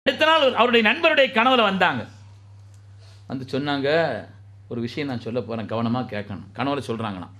அடுத்த நாள் அவருடைய நண்பருடைய கனவுல வந்தாங்க வந்து சொன்னாங்க ஒரு விஷயம் நான் சொல்ல போறேன் கவனமா கேட்கணும் கனவுல சொல்றாங்களாம்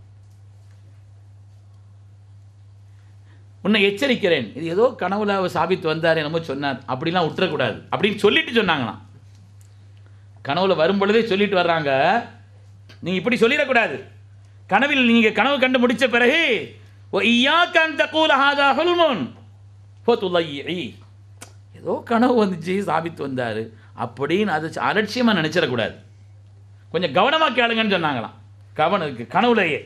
உன்னை எச்சரிக்கிறேன் இது ஏதோ கனவுல அவர் சாபித்து வந்தார் என்னமோ சொன்னார் அப்படிலாம் விட்டுறக்கூடாது அப்படின்னு சொல்லிட்டு சொன்னாங்களாம் கனவுல வரும் பொழுதே சொல்லிட்டு வர்றாங்க நீங்க இப்படி சொல்லிடக்கூடாது கனவில் நீங்க கனவு கண்டு முடிச்ச பிறகு இய்யாக்க அன் தகூல ஹாதா ஹுல்முன் ஃபதுலையி ஏதோ கனவு வந்துச்சு சாபித்து வந்தார் அப்படின்னு அது அலட்சியமாக நினச்சிடக்கூடாது கொஞ்சம் கவனமாக கேளுங்கன்னு சொன்னாங்களாம் கவனம் கனவுலையே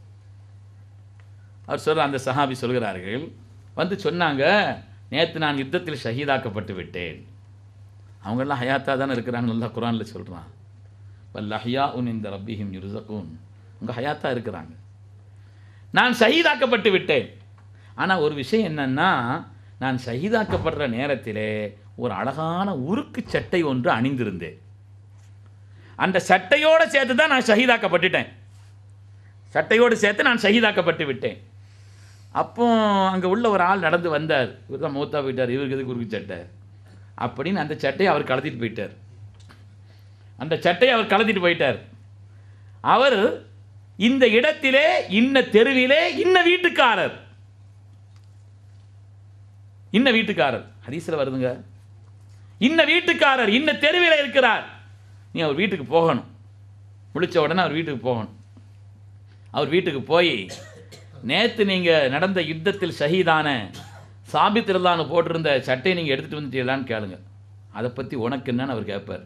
அவர் சொல்ற அந்த சஹாபி சொல்கிறார்கள் வந்து சொன்னாங்க நேற்று நான் யுத்தத்தில் ஷஹீதாக்கப்பட்டு விட்டேன் அவங்கெல்லாம் ஹயாத்தா தானே இருக்கிறாங்க நல்லா குரானில் சொல்கிறான் வல்ல ஹயா உன் இந்த ரப்பிஹிம் யுருசகூன் உங்கள் ஹயாத்தா இருக்கிறாங்க நான் ஷஹீதாக்கப்பட்டு விட்டேன் ஆனால் ஒரு விஷயம் என்னன்னா நான் ஷஹீதாக்கப்படுற நேரத்திலே ஒரு அழகான உருக்கு சட்டை ஒன்று அணிந்திருந்தேன் அந்த சட்டையோடு சேர்த்து தான் நான் ஷஹீதாக்கப்பட்டுட்டேன் சட்டையோடு சேர்த்து நான் ஷஹீதாக்கப்பட்டு விட்டேன் அப்போ அங்கே உள்ள ஒரு ஆள் நடந்து வந்தார் இவர் தான் மூத்தா போயிட்டார் இவருக்கு எதுக்கு உருக்கு சட்டை அப்படின்னு அந்த சட்டையை அவர் கலத்திட்டு போயிட்டார் அந்த சட்டையை அவர் கலத்திட்டு போயிட்டார் அவர் இந்த இடத்திலே இன்ன தெருவிலே இன்ன வீட்டுக்காரர் இன்ன வீட்டுக்காரர் ஹதீஸில் வருதுங்க இன்ன வீட்டுக்காரர் இன்ன தெருவில் இருக்கிறார் நீ அவர் வீட்டுக்கு போகணும் முடிச்ச உடனே அவர் வீட்டுக்கு போகணும் அவர் வீட்டுக்கு போய் நேற்று நீங்கள் நடந்த யுத்தத்தில் ஷஹீதான சாபித் ரல்லான்னு போட்டிருந்த சட்டையை நீங்கள் எடுத்துகிட்டு வந்துட்டீங்களான்னு கேளுங்க அதை பற்றி உனக்கு என்னன்னு அவர் கேட்பார்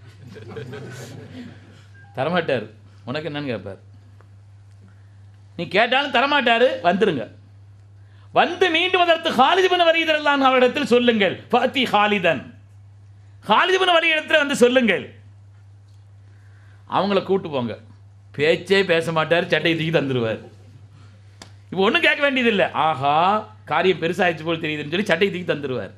தரமாட்டார் உனக்கு என்னன்னு கேட்பார் நீ கேட்டாலும் தரமாட்டாரு வந்துருங்க வந்து மீண்டும் அதற்கு ஹாலிதிபன் வரிதரல்லான் அவரிடத்தில் சொல்லுங்கள் பாத்தி ஹாலிதன் ஹாலிதிபன் வரியிடத்தில் வந்து சொல்லுங்கள் அவங்கள கூட்டு போங்க பேச்சே பேச மாட்டார் சட்டையை தூக்கி தந்துடுவார் இப்போ ஒன்றும் கேட்க வேண்டியதில்லை ஆஹா காரியம் பெருசாகிடுச்சு போல் தெரியுதுன்னு சொல்லி சட்டையை தூக்கி தந்துடுவார்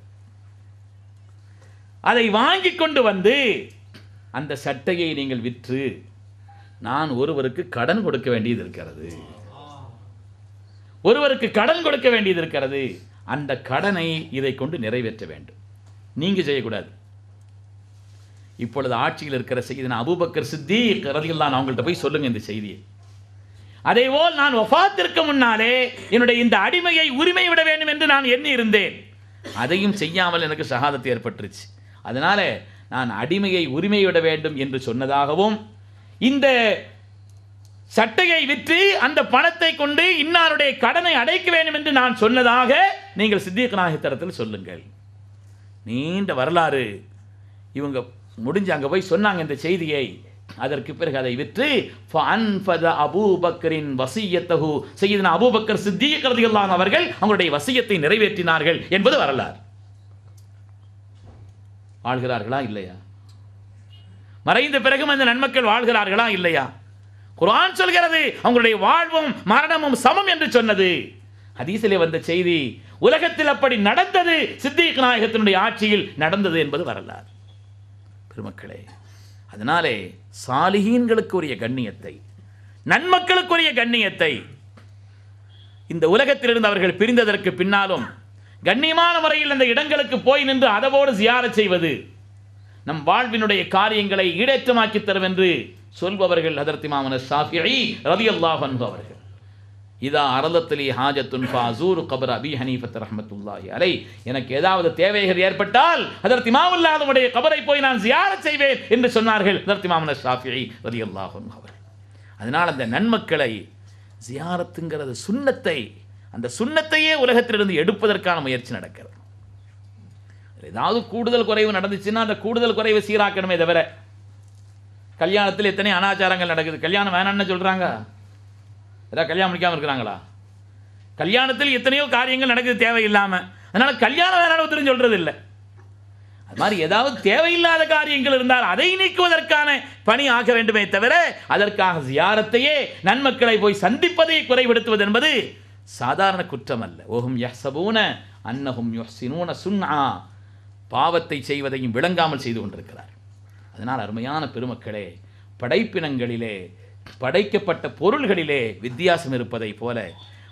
அதை வாங்கி கொண்டு வந்து அந்த சட்டையை நீங்கள் விற்று நான் ஒருவருக்கு கடன் கொடுக்க வேண்டியது இருக்கிறது ஒருவருக்கு கடன் கொடுக்க வேண்டியது இருக்கிறது அந்த கடனை இதை கொண்டு நிறைவேற்ற வேண்டும் நீங்க செய்யக்கூடாது இப்பொழுது ஆட்சியில் இருக்கிற செய்தி அபூபக்கர் சித்திக் ரலியல்லாஹு அவங்கள்ட்ட போய் சொல்லுங்க இந்த செய்தியை அதேபோல் நான் வஃபாத்திற்கு முன்னாலே என்னுடைய இந்த அடிமையை உரிமை விட வேண்டும் என்று நான் எண்ணி இருந்தேன் அதையும் செய்யாமல் எனக்கு ஷஹாதத்து ஏற்பட்டுருச்சு அதனால நான் அடிமையை உரிமை விட வேண்டும் என்று சொன்னதாகவும் இந்த சட்டையை விற்று அந்த பணத்தை கொண்டு இன்னாருடைய கடனை அடைக்க வேண்டும் என்று நான் சொன்னதாக நீங்கள் சித்திக் நாயகத்தரத்தில் சொல்லுங்கள் நீண்ட வரலாறு இவங்க முடிஞ்சு அங்கே போய் சொன்னாங்க இந்த செய்தியை அதற்கு பிறகு அதை விற்று ஃபஅன்ஃபத அபூபக்கரின் வசியத்தஹு செய்தன அபூபக்கர் சித்திக் ரலியல்லாஹு அவர்கள் அவங்களுடைய வசியத்தை நிறைவேற்றினார்கள் என்பது வரலாறு வாழ்கிறார்களா இல்லையா மறைந்த பிறகும் அந்த நன்மக்கள் வாழ்கிறார்களா இல்லையா குர்ஆன் சொல்கிறது அவங்களுடைய வாழ்வும் மரணமும் சமம் என்று சொன்னது ஹதீஸிலே வந்த செய்தி உலகத்தில் அப்படி நடந்தது சித்திக் நாயகத்தினுடைய ஆட்சியில் நடந்தது என்பது வரலாறு பெருமக்களே அதனாலே சாலிகீன்களுக்குரிய கண்ணியத்தை நன்மக்களுக்குரிய கண்ணியத்தை இந்த உலகத்திலிருந்து அவர்கள் பிரிந்ததற்கு பின்னாலும் கண்ணியமான முறையில் அந்த இடங்களுக்கு போய் நின்று அதவோடு ஜியாரச் செய்வது நம் வாழ்வினுடைய காரியங்களை ஈடேற்றமாக்கி தரும் என்று சொல்பவர்கள் ஹதரத் இமாமன ஷாஃபிஈ ரலியல்லாஹு அன்ஹு அவர்கள் இதா அரலத்திலே ஹாஜத்துன் ஃபாசூர் கபர் அபி ஹனீஃபத் ரஹமத்துல்லாஹி அலை எனக்கு ஏதாவது தேவைகள் ஏற்பட்டால் ஹதரத் இமாமுல்லாஹுடைய கபரை போய் நான் ஜியாரத் செய்வேன் என்று சொன்னார்கள் ஹதரத் இமாமன ஷாஃபிஈ ரலியல்லாஹு அன்ஹு அவர்கள் அதனால் அந்த நன்மக்களை ஜியாரத்துங்கிறது சுண்ணத்தை அந்த சுண்ணத்தையே உலகத்திலிருந்து எடுப்பதற்கான முயற்சி நடக்கிறது ஏதாவது கூடுதல் குறைவு நடந்துச்சுன்னா அந்த கூடுதல் குறைவை சீராக்கணுமே தவிர கல்யாணத்தில் எத்தனை அனாச்சாரங்கள் நடக்குது கல்யாணம் வேணாம்னு சொல்கிறாங்க ஏதாவது கல்யாணம் முடிக்காமல் இருக்கிறாங்களா கல்யாணத்தில் எத்தனையோ காரியங்கள் நடக்குது தேவையில்லாமல் அதனால் கல்யாணம் வேணாம்னு ஒருத்தரும் சொல்கிறது இல்லை அது மாதிரி ஏதாவது தேவையில்லாத காரியங்கள் இருந்தால் அதை நீக்குவதற்கான பணி ஆக வேண்டுமே தவிர அதற்காக ஜியாரத்தையே நன்மக்களை போய் சந்திப்பதை குறைபடுத்துவது என்பது சாதாரண குற்றம் அல்ல ஓஹும் யஹ்சபூன அன்னஹும் யுஹ்சினூன சுன்ஆ பாவத்தை செய்வதையும் விளங்காமல் செய்து கொண்டிருக்கிறார் அதனால் அருமையான பெருமக்களே படைப்பினங்களிலே படைக்கப்பட்ட பொருள்களிலே வித்தியாசம் இருப்பதைப் போல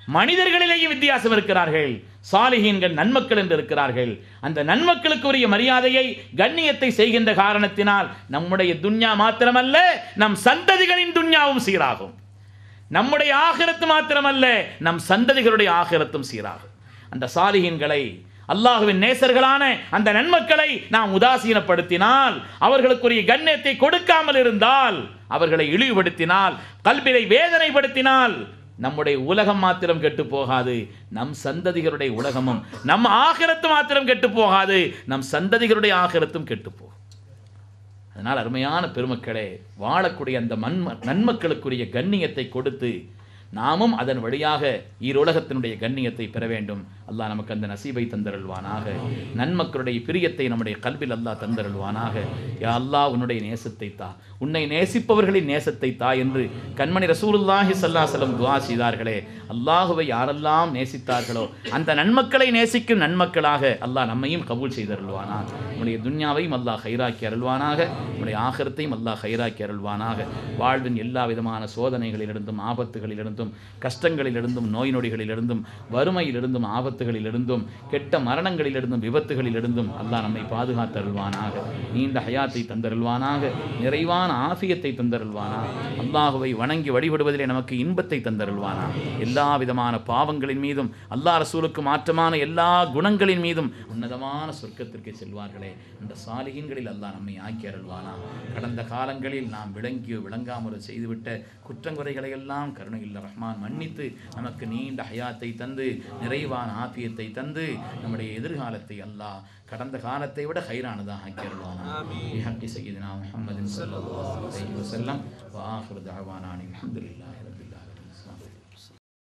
மனிதர்களிலேயும் வித்தியாசம் இருக்கிறார்கள் சாலிஹீன்கள் நன்மக்கள் என்று இருக்கிறார்கள் அந்த நன்மக்களுக்கு உரிய மரியாதையை கண்ணியத்தை செய்கின்ற காரணத்தினால் நம்முடைய துன்யா மாத்திரமல்ல நம் சந்ததிகளின் துன்யாவும் சீராகும் நம்முடைய ஆகிரத்து மாத்திரமல்ல நம் சந்ததிகளுடைய ஆகிரத்தும் சீராகும் அந்த சாலிஹீன்களை அல்லாஹுவின் நேசர்களான அந்த நன்மக்களை நாம் உதாசீனப்படுத்தினால் அவர்களுக்குரிய கண்ணியத்தை கொடுக்காமல் இருந்தால் அவர்களை இழிவுபடுத்தினால் கல்வியை வேதனைப்படுத்தினால் நம்முடைய உலகம் மாத்திரம் கெட்டு போகாது நம் சந்ததிகளுடைய உலகமும் நம் ஆகிரத்து மாத்திரம் கெட்டு போகாது நம் சந்ததிகளுடைய ஆகிரத்தும் கெட்டு போகும் அதனால் அருமையான பெருமக்களே வாழக்கூடிய அந்த மண்ம நன்மக்களுக்குரிய கண்ணியத்தை கொடுத்து நாமும் அதன் வழியாக ஈருலகத்தினுடைய கண்ணியத்தை பெற வேண்டும் அல்லாஹ் நமக்கு அந்த நசீபை தந்தருள்வானாக நன்மக்களுடைய பிரியத்தை நம்முடைய கல்வியில் அல்லாஹ் தந்தருள்வானாக யா அல்லாஹ் உன்னுடைய நேசத்தை தா உன்னை நேசிப்பவர்களின் நேசத்தை தா என்று கண்மணி ரசூலுல்லாஹி ஸல்லல்லாஹு துவா செய்தார்களே அல்லாஹுவை யாரெல்லாம் நேசித்தார்களோ அந்த நன்மக்களை நேசிக்கும் நன்மக்களாக அல்லாஹ் நம்மையும் கபூல் செய்தருள்வானாக நம்முடைய துன்யாவையும் அல்லாஹ் ஹைராக்கி அருள்வானாக நம்முடைய ஆகரத்தையும் அல்லாஹ் ஹைராக்கி அருள்வானாக வாழ்வின் எல்லா விதமான சோதனைகளிலிருந்தும் ஆபத்துகளிலிருந்தும் கஷ்டங்களிலிருந்தும் நோய் நொடிகளிலிருந்தும் வறுமையிலிருந்தும் ஆபத்துகளிலிருந்தும் கெட்ட மரணங்களிலிருந்தும் விபத்துகளிலிருந்தும் அல்லாஹ் நம்மை பாதுகாத்தருள்வானாக நீண்ட ஹயாத்தை தந்தருள்வானாக நிறைவான ஆஃபியத்தை தந்தருள்வானாக அல்லாஹுவை வணங்கி வழிபடுவதிலே நமக்கு இன்பத்தை தந்தருள்வானாக எல்லா விதமான பாவங்களின் மீதும் அல்லாஹ் ரசூலுக்கு மாற்றமான எல்லா குணங்களின் மீதும் உன்னதமான சொர்க்கத்திற்கு செல்வார்களே அந்த சாலிகின்களில் அல்லாஹ் நம்மை ஆக்கி அருள்வானா கடந்த காலங்களில் நாம் விளங்கியோ விளங்காமலோ செய்துவிட்ட குற்றங்குறைகளை எல்லாம் கருணையில் ரஹ்மான் மன்னித்து நமக்கு நீண்ட ஹயாத்தை தந்து நிறைவான ஆபியத்தை தந்து நம்முடைய எதிர்காலத்தை அல்லாஹ் கடந்த காலத்தை விட ஹைரானதாக ஆக்கி அருள்வானா பிஹக்கி சையதினா முஹம்மதின் ஸல்லல்லாஹு அலைஹி வஸல்லம் வ ஆகிரு தஅவானா அல்ஹம்துலில்லாஹி ரப்பில் ஆலமீன் அஸ்ஸலாமு அலைக்கும்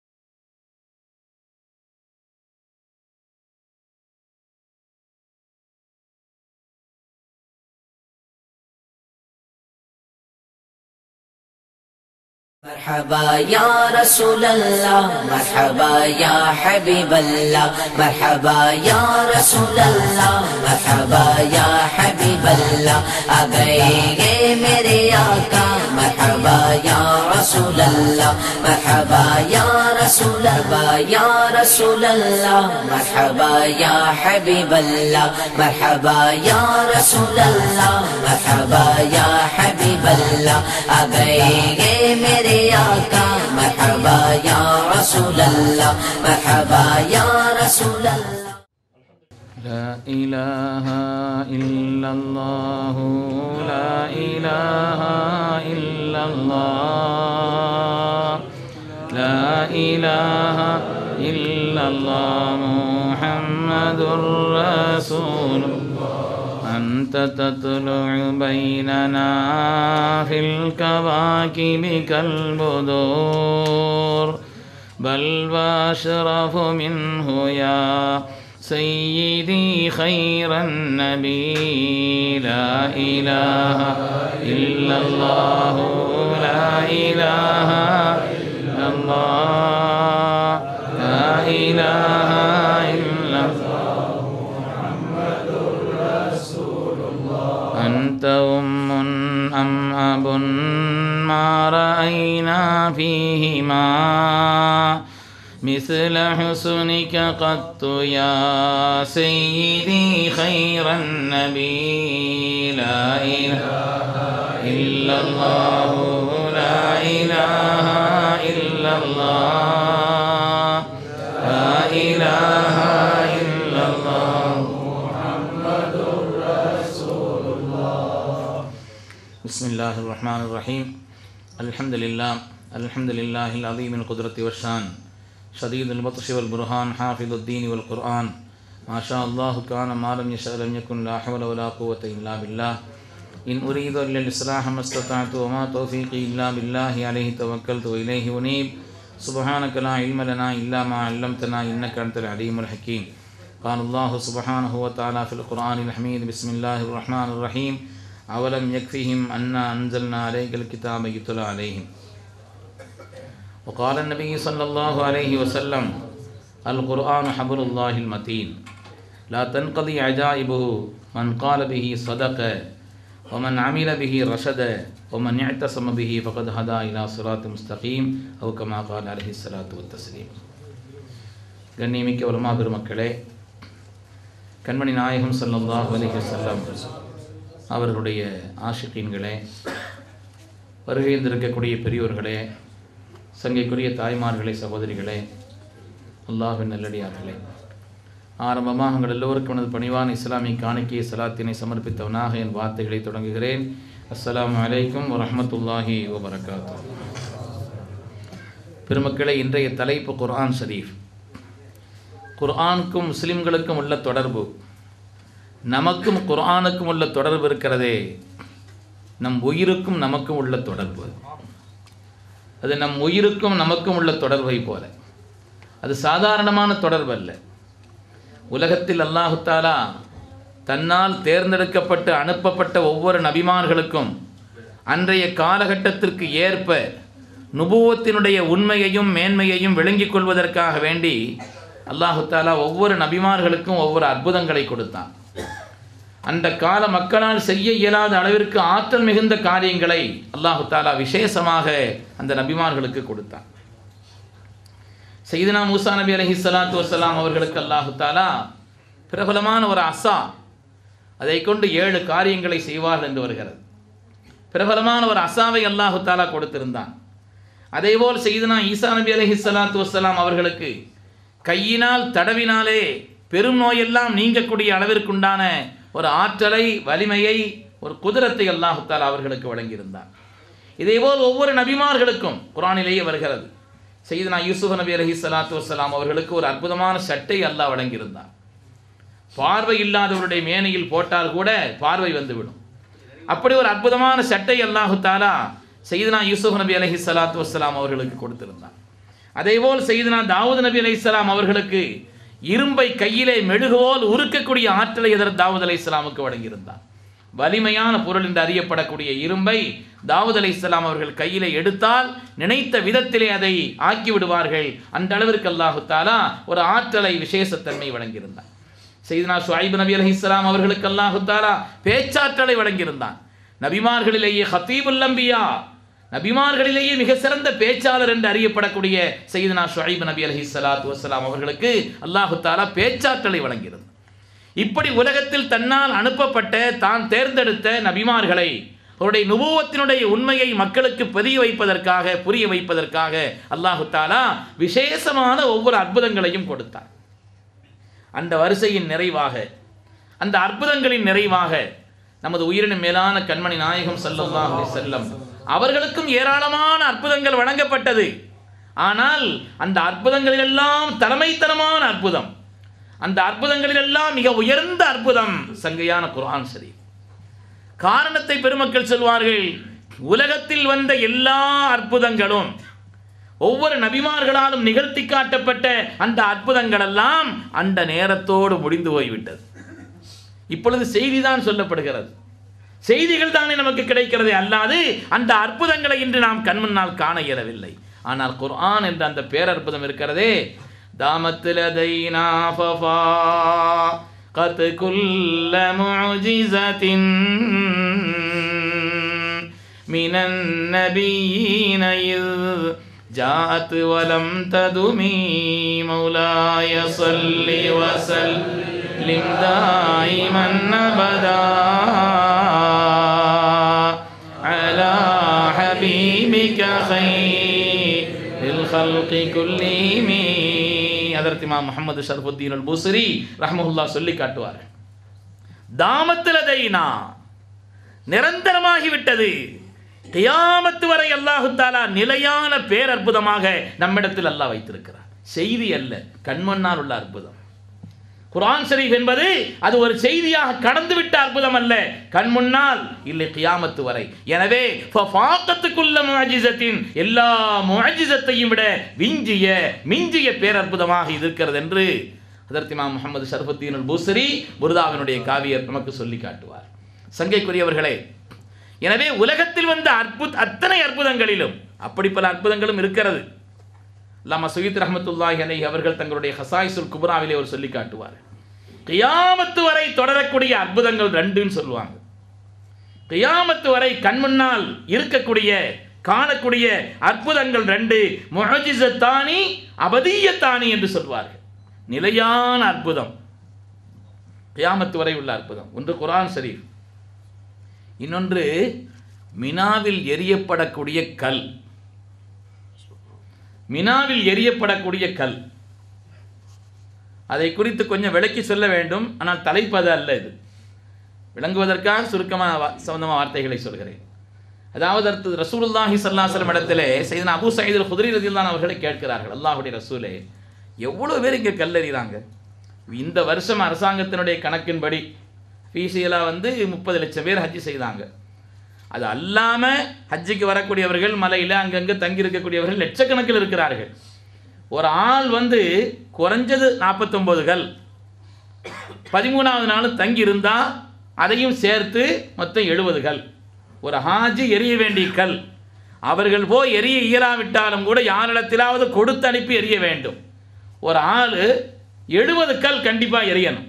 مرحبا يا رسول الله مرحبا يا حبيب الله مرحبا يا رسول الله مرحبا يا حبيب الله आ गए मेरे आका مرحبا يا رسول الله مرحبا يا رسول الله يا رسول الله مرحبا يا حبيب الله مرحبا يا رسول الله مرحبا يا حبيب الله आ गए मेरे आका مرحبا يا رسول الله مرحبا يا رسول الله لا إله إلا الله لا إله إلا الله لا إله إلا الله محمد رسول الله أنت تطلع بيننا في الكواكب كالبدور بل واشرف منه يا سيدي خير النبي لا إله إلا الله لا إله إلا الله لا إله إلا الله أنت أم أم أب ما رأينا فيهما مثل حسنك قط يا سيدي خير النبي لا إله إلا الله لا إله إلا الله لا إله إلا الله بسم الله الرحمن الرحيم الحمد لله الحمد لله العظيم القدرة والشان شديد البطش والبرهان حافظ الدين والقرآن ما شاء الله كان ما لم يشاء لم يكن لا حول ولا قوة إلا بالله إن أريد إلا الإصلاح ما استطعت وما توفيقي إلا بالله عليه توكلت وإليه أنيب سبحانك لا علم لنا إلا ما علمتنا إنك أنت العليم الحكيم قال الله سبحانه وتعالى في القرآن الحميد بسم الله الرحمن الرحيم أولم يكفيهم أنا أنزلنا عليك الكتاب يتلى عليهم وقال النبي صلى الله عليه وسلم القرآن حبل الله المتين لا تنقضي عجائبه من قال به صدق ومن عمل به رشد ومن اعتصم به فقد هدى إلى صراط مستقيم أو كما قال عليه الصلاة والتسليم கண்ணியமிக்க உலமா பெருமக்களே கண்மணி நாயகம் ஸல்லல்லாஹு அலைஹி வஸல்லம் அவர்களுடைய ஆஷிகீன்களே வருகைந்திருக்கக்கூடிய பெரியோர்களே சங்கைக்குரிய தாய்மார்களே சகோதரிகளே அல்லாஹ்வின் நல்லடியார்களே ஆரம்பமாக உங்கள் எல்லோருக்கும் எனது பணிவான இஸ்லாமிய காணிக்கைய சலாத்தினை சமர்ப்பித்தவனாக என் வார்த்தைகளை தொடங்குகிறேன் அஸ்ஸலாமு அலைக்கும் வரஹ்மத்துல்லாஹி வபரகாத்து பெருமக்களே இன்றைய தலைப்பு குர்ஆன் ஷரீஃப் குர்ஆனுக்கும் முஸ்லிம்களுக்கும் உள்ள தொடர்பு நமக்கும் குர்ஆனுக்கும் உள்ள தொடர்பு இருக்கிறதே நம் உயிருக்கும் நமக்கும் உள்ள தொடர்பு அது நம் உயிருக்கும் நமக்கும் உள்ள தொடர்பை போல அது சாதாரணமான தொடர்பு அல்ல உலகத்தில் அல்லாஹு தாலா தன்னால் தேர்ந்தெடுக்கப்பட்டு அனுப்பப்பட்ட ஒவ்வொரு நபிமார்களுக்கும் அன்றைய காலகட்டத்திற்கு ஏற்ப நுபுவத்தினுடைய உண்மையையும் மேன்மையையும் விளங்கிக் கொள்வதற்காக வேண்டி அல்லாஹு தாலா ஒவ்வொரு நபிமார்களுக்கும் ஒவ்வொரு அற்புதங்களை கொடுத்தான் அந்த கால மக்களால் செய்ய இயலாத அளவிற்கு ஆற்றல் மிகுந்த காரியங்களை அல்லாஹு தாலா விசேஷமாக அந்த நபிமார்களுக்கு கொடுத்தான் செய்தினா மூசா நபி அலஹி சலாத்து வசலாம் அவர்களுக்கு அல்லாஹு தாலா பிரபலமான ஒரு அசா அதை கொண்டு ஏழு காரியங்களை செய்வார்கள் என்று வருகிறது பிரபலமான ஒரு அசாவை அல்லாஹு தாலா கொடுத்திருந்தான் அதேபோல் செய்தினா ஈசா நபி அலஹி சலாத்து வசலாம் அவர்களுக்கு கையினால் தடவினாலே பெரும் நோயெல்லாம் நீங்கக்கூடிய அளவிற்குண்டான ஒரு ஆற்றலை வலிமையை ஒரு குதிரத்தை அல்லாஹு தாலா அவர்களுக்கு வழங்கியிருந்தார் இதேபோல் ஒவ்வொரு நபிமார்களுக்கும் குரானிலேயே வருகிறது செய்தனா யூசுஃப் நபி அலஹி சலாத்து வசலாம் அவர்களுக்கு ஒரு அற்புதமான சட்டை அல்லாஹ் வழங்கியிருந்தார் பார்வை இல்லாதவருடைய மேனையில் போட்டால் கூட பார்வை வந்துவிடும் அப்படி ஒரு அற்புதமான சட்டை அல்லாஹு தாலா செய்தனா யூசுஃப் நபி அலஹி சலாத்து வசலாம் அவர்களுக்கு கொடுத்திருந்தார் அதேபோல் செய்தனா தாவூத் நபி அலி இஸ்லாம் அவர்களுக்கு இரும்பை கையிலே மெழுகுவோல் உருக்கக்கூடிய ஆற்றலை எதிர் தாவூத் அலை இஸ்லாமுக்கு வழங்கியிருந்தார் வலிமையான பொருள் என்று அறியப்படக்கூடிய இரும்பை தாவூத் அலை இஸ்லாம் அவர்கள் கையிலே எடுத்தால் நினைத்த விதத்திலே அதை ஆக்கி விடுவார்கள் அந்த அளவிற்கு அல்லாஹு தாலா ஒரு ஆற்றலை விசேஷத்தன்மை வழங்கியிருந்தார் செய்தினா ஷுஐப் நபி அலி இஸ்லாம் அவர்களுக்கு அல்லாஹு தாலா பேச்சாற்றலை வழங்கியிருந்தான் நபிமார்களிலேயே ஹத்தீபுல் அம்பியா நபிமார்களிலேயே மிக சிறந்த பேச்சாளர் என்று அறியப்படக்கூடிய செய்தனா ஷுஐப் நபி அலஹி சலாத்து வசலாம் அவர்களுக்கு அல்லாஹு தாலா பேச்சாற்றலை வழங்கியிருந்தார் இப்படி உலகத்தில் தன்னால் அனுப்பப்பட்ட தான் தேர்ந்தெடுத்த நபிமார்களை அவருடைய நுபுவத்தினுடைய உண்மையை மக்களுக்கு பதிய வைப்பதற்காக புரிய வைப்பதற்காக அல்லாஹு தாலா விசேஷமான ஒவ்வொரு அற்புதங்களையும் கொடுத்தார் அந்த வரிசையின் நிறைவாக அந்த அற்புதங்களின் நிறைவாக நமது உயிரினும் மேலான கண்மணி நாயகம் சல்லல்லாஹு அலைஹி செல்லம் அவர்களுக்கும் ஏராளமான அற்புதங்கள் வழங்கப்பட்டது ஆனால் அந்த அற்புதங்களிலெல்லாம் தலைமைத்தனமான அற்புதம் அந்த அற்புதங்களிலெல்லாம் மிக உயர்ந்த அற்புதம் சங்கையான குர்ஆன் சரி காரணத்தை பெருமக்கள் சொல்வார்கள் உலகத்தில் வந்த எல்லா அற்புதங்களும் ஒவ்வொரு நபிமார்களாலும் நிகழ்த்தி காட்டப்பட்ட அந்த அற்புதங்கள் எல்லாம் அந்த நேரத்தோடு முடிந்து போய்விட்டது இப்பொழுது செய்திதான் சொல்லப்படுகிறது செய்திகள் தானே நமக்கு கிடைக்கிறது அல்லாது அந்த அற்புதங்களை இன்று நாம் கண்முன்னால் காண இயலவில்லை ஆனால் குர்ஆன் என்ற அந்த பேரற்புதம் இருக்கிறதே தாமத்தில் قد كل معجزة من النبيين إذ جاءت ولم تدمي مولاي صل وسلم دائما أبدا على حبيبك خير الخلق كلهم அதற்கு இமாம் முகமது ஷர்ஃபுத்தீன் அல் பூசரி ரஹ்மஹுல்லா சொல்லி காட்டுவார் தாமத்திலதைனா நிரந்தரமாகிவிட்டது கியாமத்து வரை அல்லாஹு தாலா நிலையான பேரற்புதமாக நம்மிடத்தில் அல்லாஹ் வைத்திருக்கிறார் செய்தி அல்ல கண்மண்ணால் உள்ள அற்புதம் குரான் ஷரீஃப் என்பது அது ஒரு செய்தியாக கடந்துவிட்ட அற்புதம் அல்ல கண் முன்னால் இல்லை கியாமத்து வரை எனவே ஃபாக்கத்துக்குள்ள முஅஜிசத்தின் எல்லா முஅஜிசத்தையும் விட விஞ்சிய மிஞ்சிய பேரற்புதமாக இருக்கிறது என்று அதற்கு இமாம் முகமது ஷர்ஃபுத்தீன் அல் பூசரி புர்தாவினுடைய காவியர் நமக்கு சொல்லி காட்டுவார் சங்கைக்குரியவர்களே எனவே உலகத்தில் வந்த அற்புத அத்தனை அற்புதங்களிலும் அப்படி பல அற்புதங்களும் இருக்கிறது அல்லாமா சுயித் ரஹமத்துல்லாஹி அலைஹி அவர்கள் தங்களுடைய ஹசாயிசுல் குப்ராவிலே ஒரு சொல்லி காட்டுவார் கியாமத்து வரை தொடரக்கூடிய அற்புதங்கள் ரெண்டுன்னு சொல்லுவாங்க கியாமத்து வரை கண்முன்னால் இருக்கக்கூடிய காணக்கூடிய அற்புதங்கள் ரெண்டு முஹஜிசத்தானி அபதீயத்தானி என்று சொல்வார்கள் நிலையான அற்புதம் கியாமத்து வரை உள்ள அற்புதம் ஒன்று குரான் ஷரீஃப் இன்னொன்று மினாவில் எரியப்படக்கூடிய கல் மினாவில் எரியப்படக்கூடிய கல் அதை குறித்து கொஞ்சம் விளக்கி சொல்ல வேண்டும் ஆனால் தலைப்பு அது அல்ல இது விளங்குவதற்காக சுருக்கமான வா- சம்பந்தமான வார்த்தைகளை சொல்கிறேன் அதாவது அடுத்தது ரசூலுல்லாஹி ஸல்லல்லாஹு இடத்திலே செய்தன அபூ சயீத் அல் குத்ரி ரலியல்லாஹு அவர்களை கேட்கிறார்கள் அல்லாஹ்வுடைய ரசூலே எவ்வளோ பேர் இங்கே கல்லறிகிறாங்க இந்த வருஷம் அரசாங்கத்தினுடைய கணக்கின்படி ஃபீசியலா வந்து முப்பது லட்சம் பேர் ஹஜ்ஜி செய்தாங்க அது அல்லாமல் ஹஜ்ஜிக்கு வரக்கூடியவர்கள் மலையில் அங்கங்கே தங்கி இருக்கக்கூடியவர்கள் லட்சக்கணக்கில் இருக்கிறார்கள் ஒரு ஆள் வந்து குறைஞ்சது நாற்பத்தொம்போது கல் பதிமூணாவது நாள் தங்கி இருந்தா அதையும் சேர்த்து மொத்தம் எழுபது கல் ஒரு ஹாஜி எரிய வேண்டிய கல் அவர்கள் போய் எரிய இயலாவிட்டாலும் கூட யாரிடத்திலாவது கொடுத்து அனுப்பி எரிய வேண்டும் ஒரு ஆள் எழுபது கல் கண்டிப்பாக எரியணும்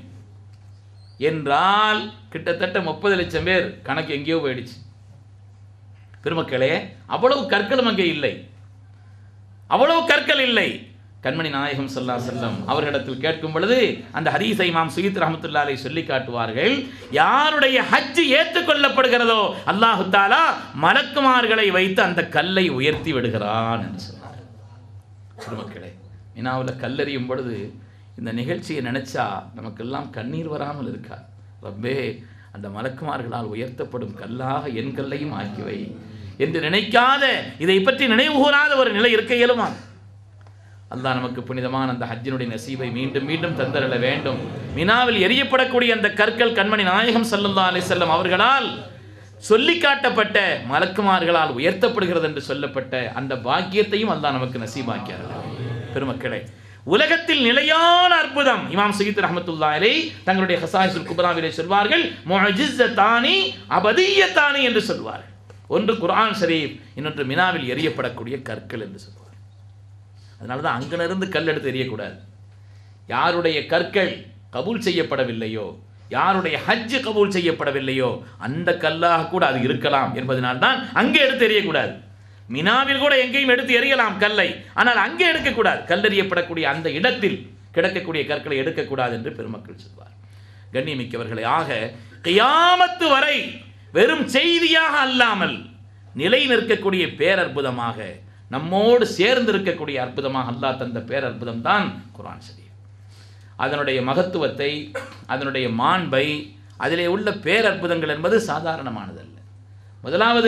என்றால் கிட்டத்தட்ட முப்பது லட்சம் பேர் கணக்கு எங்கேயோ போயிடுச்சு பெருமக்களே அவ்வளவு கற்களும் அங்கே இல்லை அவ்வளவு கற்கள் இல்லை கண்மணி நாயகம் ஸல்லல்லாஹு அலைஹி செல்லம் அவர்களிடத்தில் கேட்கும் பொழுது அந்த ஹதீஸை இமாம் சுயீத் ரஹமத்துல்லாலை சொல்லி காட்டுவார்கள் யாருடைய ஹஜ் ஏற்றுக்கொள்ளப்படுகிறதோ அல்லாஹு தாலா மலக்குமார்களை வைத்து அந்த கல்லை உயர்த்தி விடுகிறான் என்று சொன்னார் பெருமக்களே வினாவில் கல்லறியும் பொழுது இந்த நிகழ்ச்சியை நினைச்சா நமக்கெல்லாம் கண்ணீர் வராமல் இருக்கா ரப்பே அந்த மலக்குமார்களால் உயர்த்தப்படும் கல்லாக என் கல்லையும் ஆக்கிவை என்று நினைக்காத இதை பற்றி நினைவு கூறாத ஒரு நிலை இருக்க இயலுமா அல்லாஹ் நமக்கு புனிதமான அந்த ஹஜ்ஜினுடைய நசீபை மீண்டும் மீண்டும் தந்தரல வேண்டும் மினாவில் எரியப்படக்கூடிய அந்த கற்கள் கண்மணி நாயகம் ஸல்லல்லாஹு அலைஹி வஸல்லம் அவர்களால் சொல்லி காட்டப்பட்ட மலக்குமார்களால் உயர்த்தப்படுகிறது என்று சொல்லப்பட்ட அந்த பாக்கியத்தையும் அல்லாஹ் நமக்கு நசீபாக்கியார் பெருமக்களே உலகத்தில் நிலையான அற்புதம் இமாம் சயீத் ரஹமத்துல்லாஹி அலைஹி தங்களுடைய ஹசாயிசுல் குப்ராவிலே சொல்வார்கள் முஅஜிஸத்தானி அபதியத்தானி என்று சொல்வார்கள் ஒன்று குர்ஆன் ஷரீஃப் இன்னொன்று மினாவில் எரியப்படக்கூடிய கற்கள் என்று சொல்வார் அதனால தான் அங்கிருந்து கல் எடுத்து எறியக்கூடாது யாருடைய கற்கள் கபூல் செய்யப்படவில்லையோ யாருடைய ஹஜ் கபூல் செய்யப்படவில்லையோ அந்த கல்லாக கூட அது இருக்கலாம் என்பதனால்தான் அங்கே எடுத்து எறியக்கூடாது மினாவில் கூட எங்கேயும் எடுத்து எறியலாம் கல்லை ஆனால் அங்கே எடுக்கக்கூடாது கல்லெறியப்படக்கூடிய அந்த இடத்தில் கிடக்கக்கூடிய கற்களை எடுக்கக்கூடாது என்று பெருமக்கள் சொல்வார் கண்ணியமிக்கவர்களை ஆக கியாமத்து வரை வெறும் செய்தியாக அல்லாமல் நிலை நிற்கக்கூடிய பேரற்புதமாக நம்மோடு சேர்ந்து இருக்கக்கூடிய அற்புதமாக அல்லாஹ் தந்த பேரற்புதம் தான் குர்ஆன் ஷரீஃப் அதனுடைய மகத்துவத்தை அதனுடைய மாண்பை அதிலே உள்ள பேரற்புதங்கள் என்பது சாதாரணமானதல்ல முதலாவது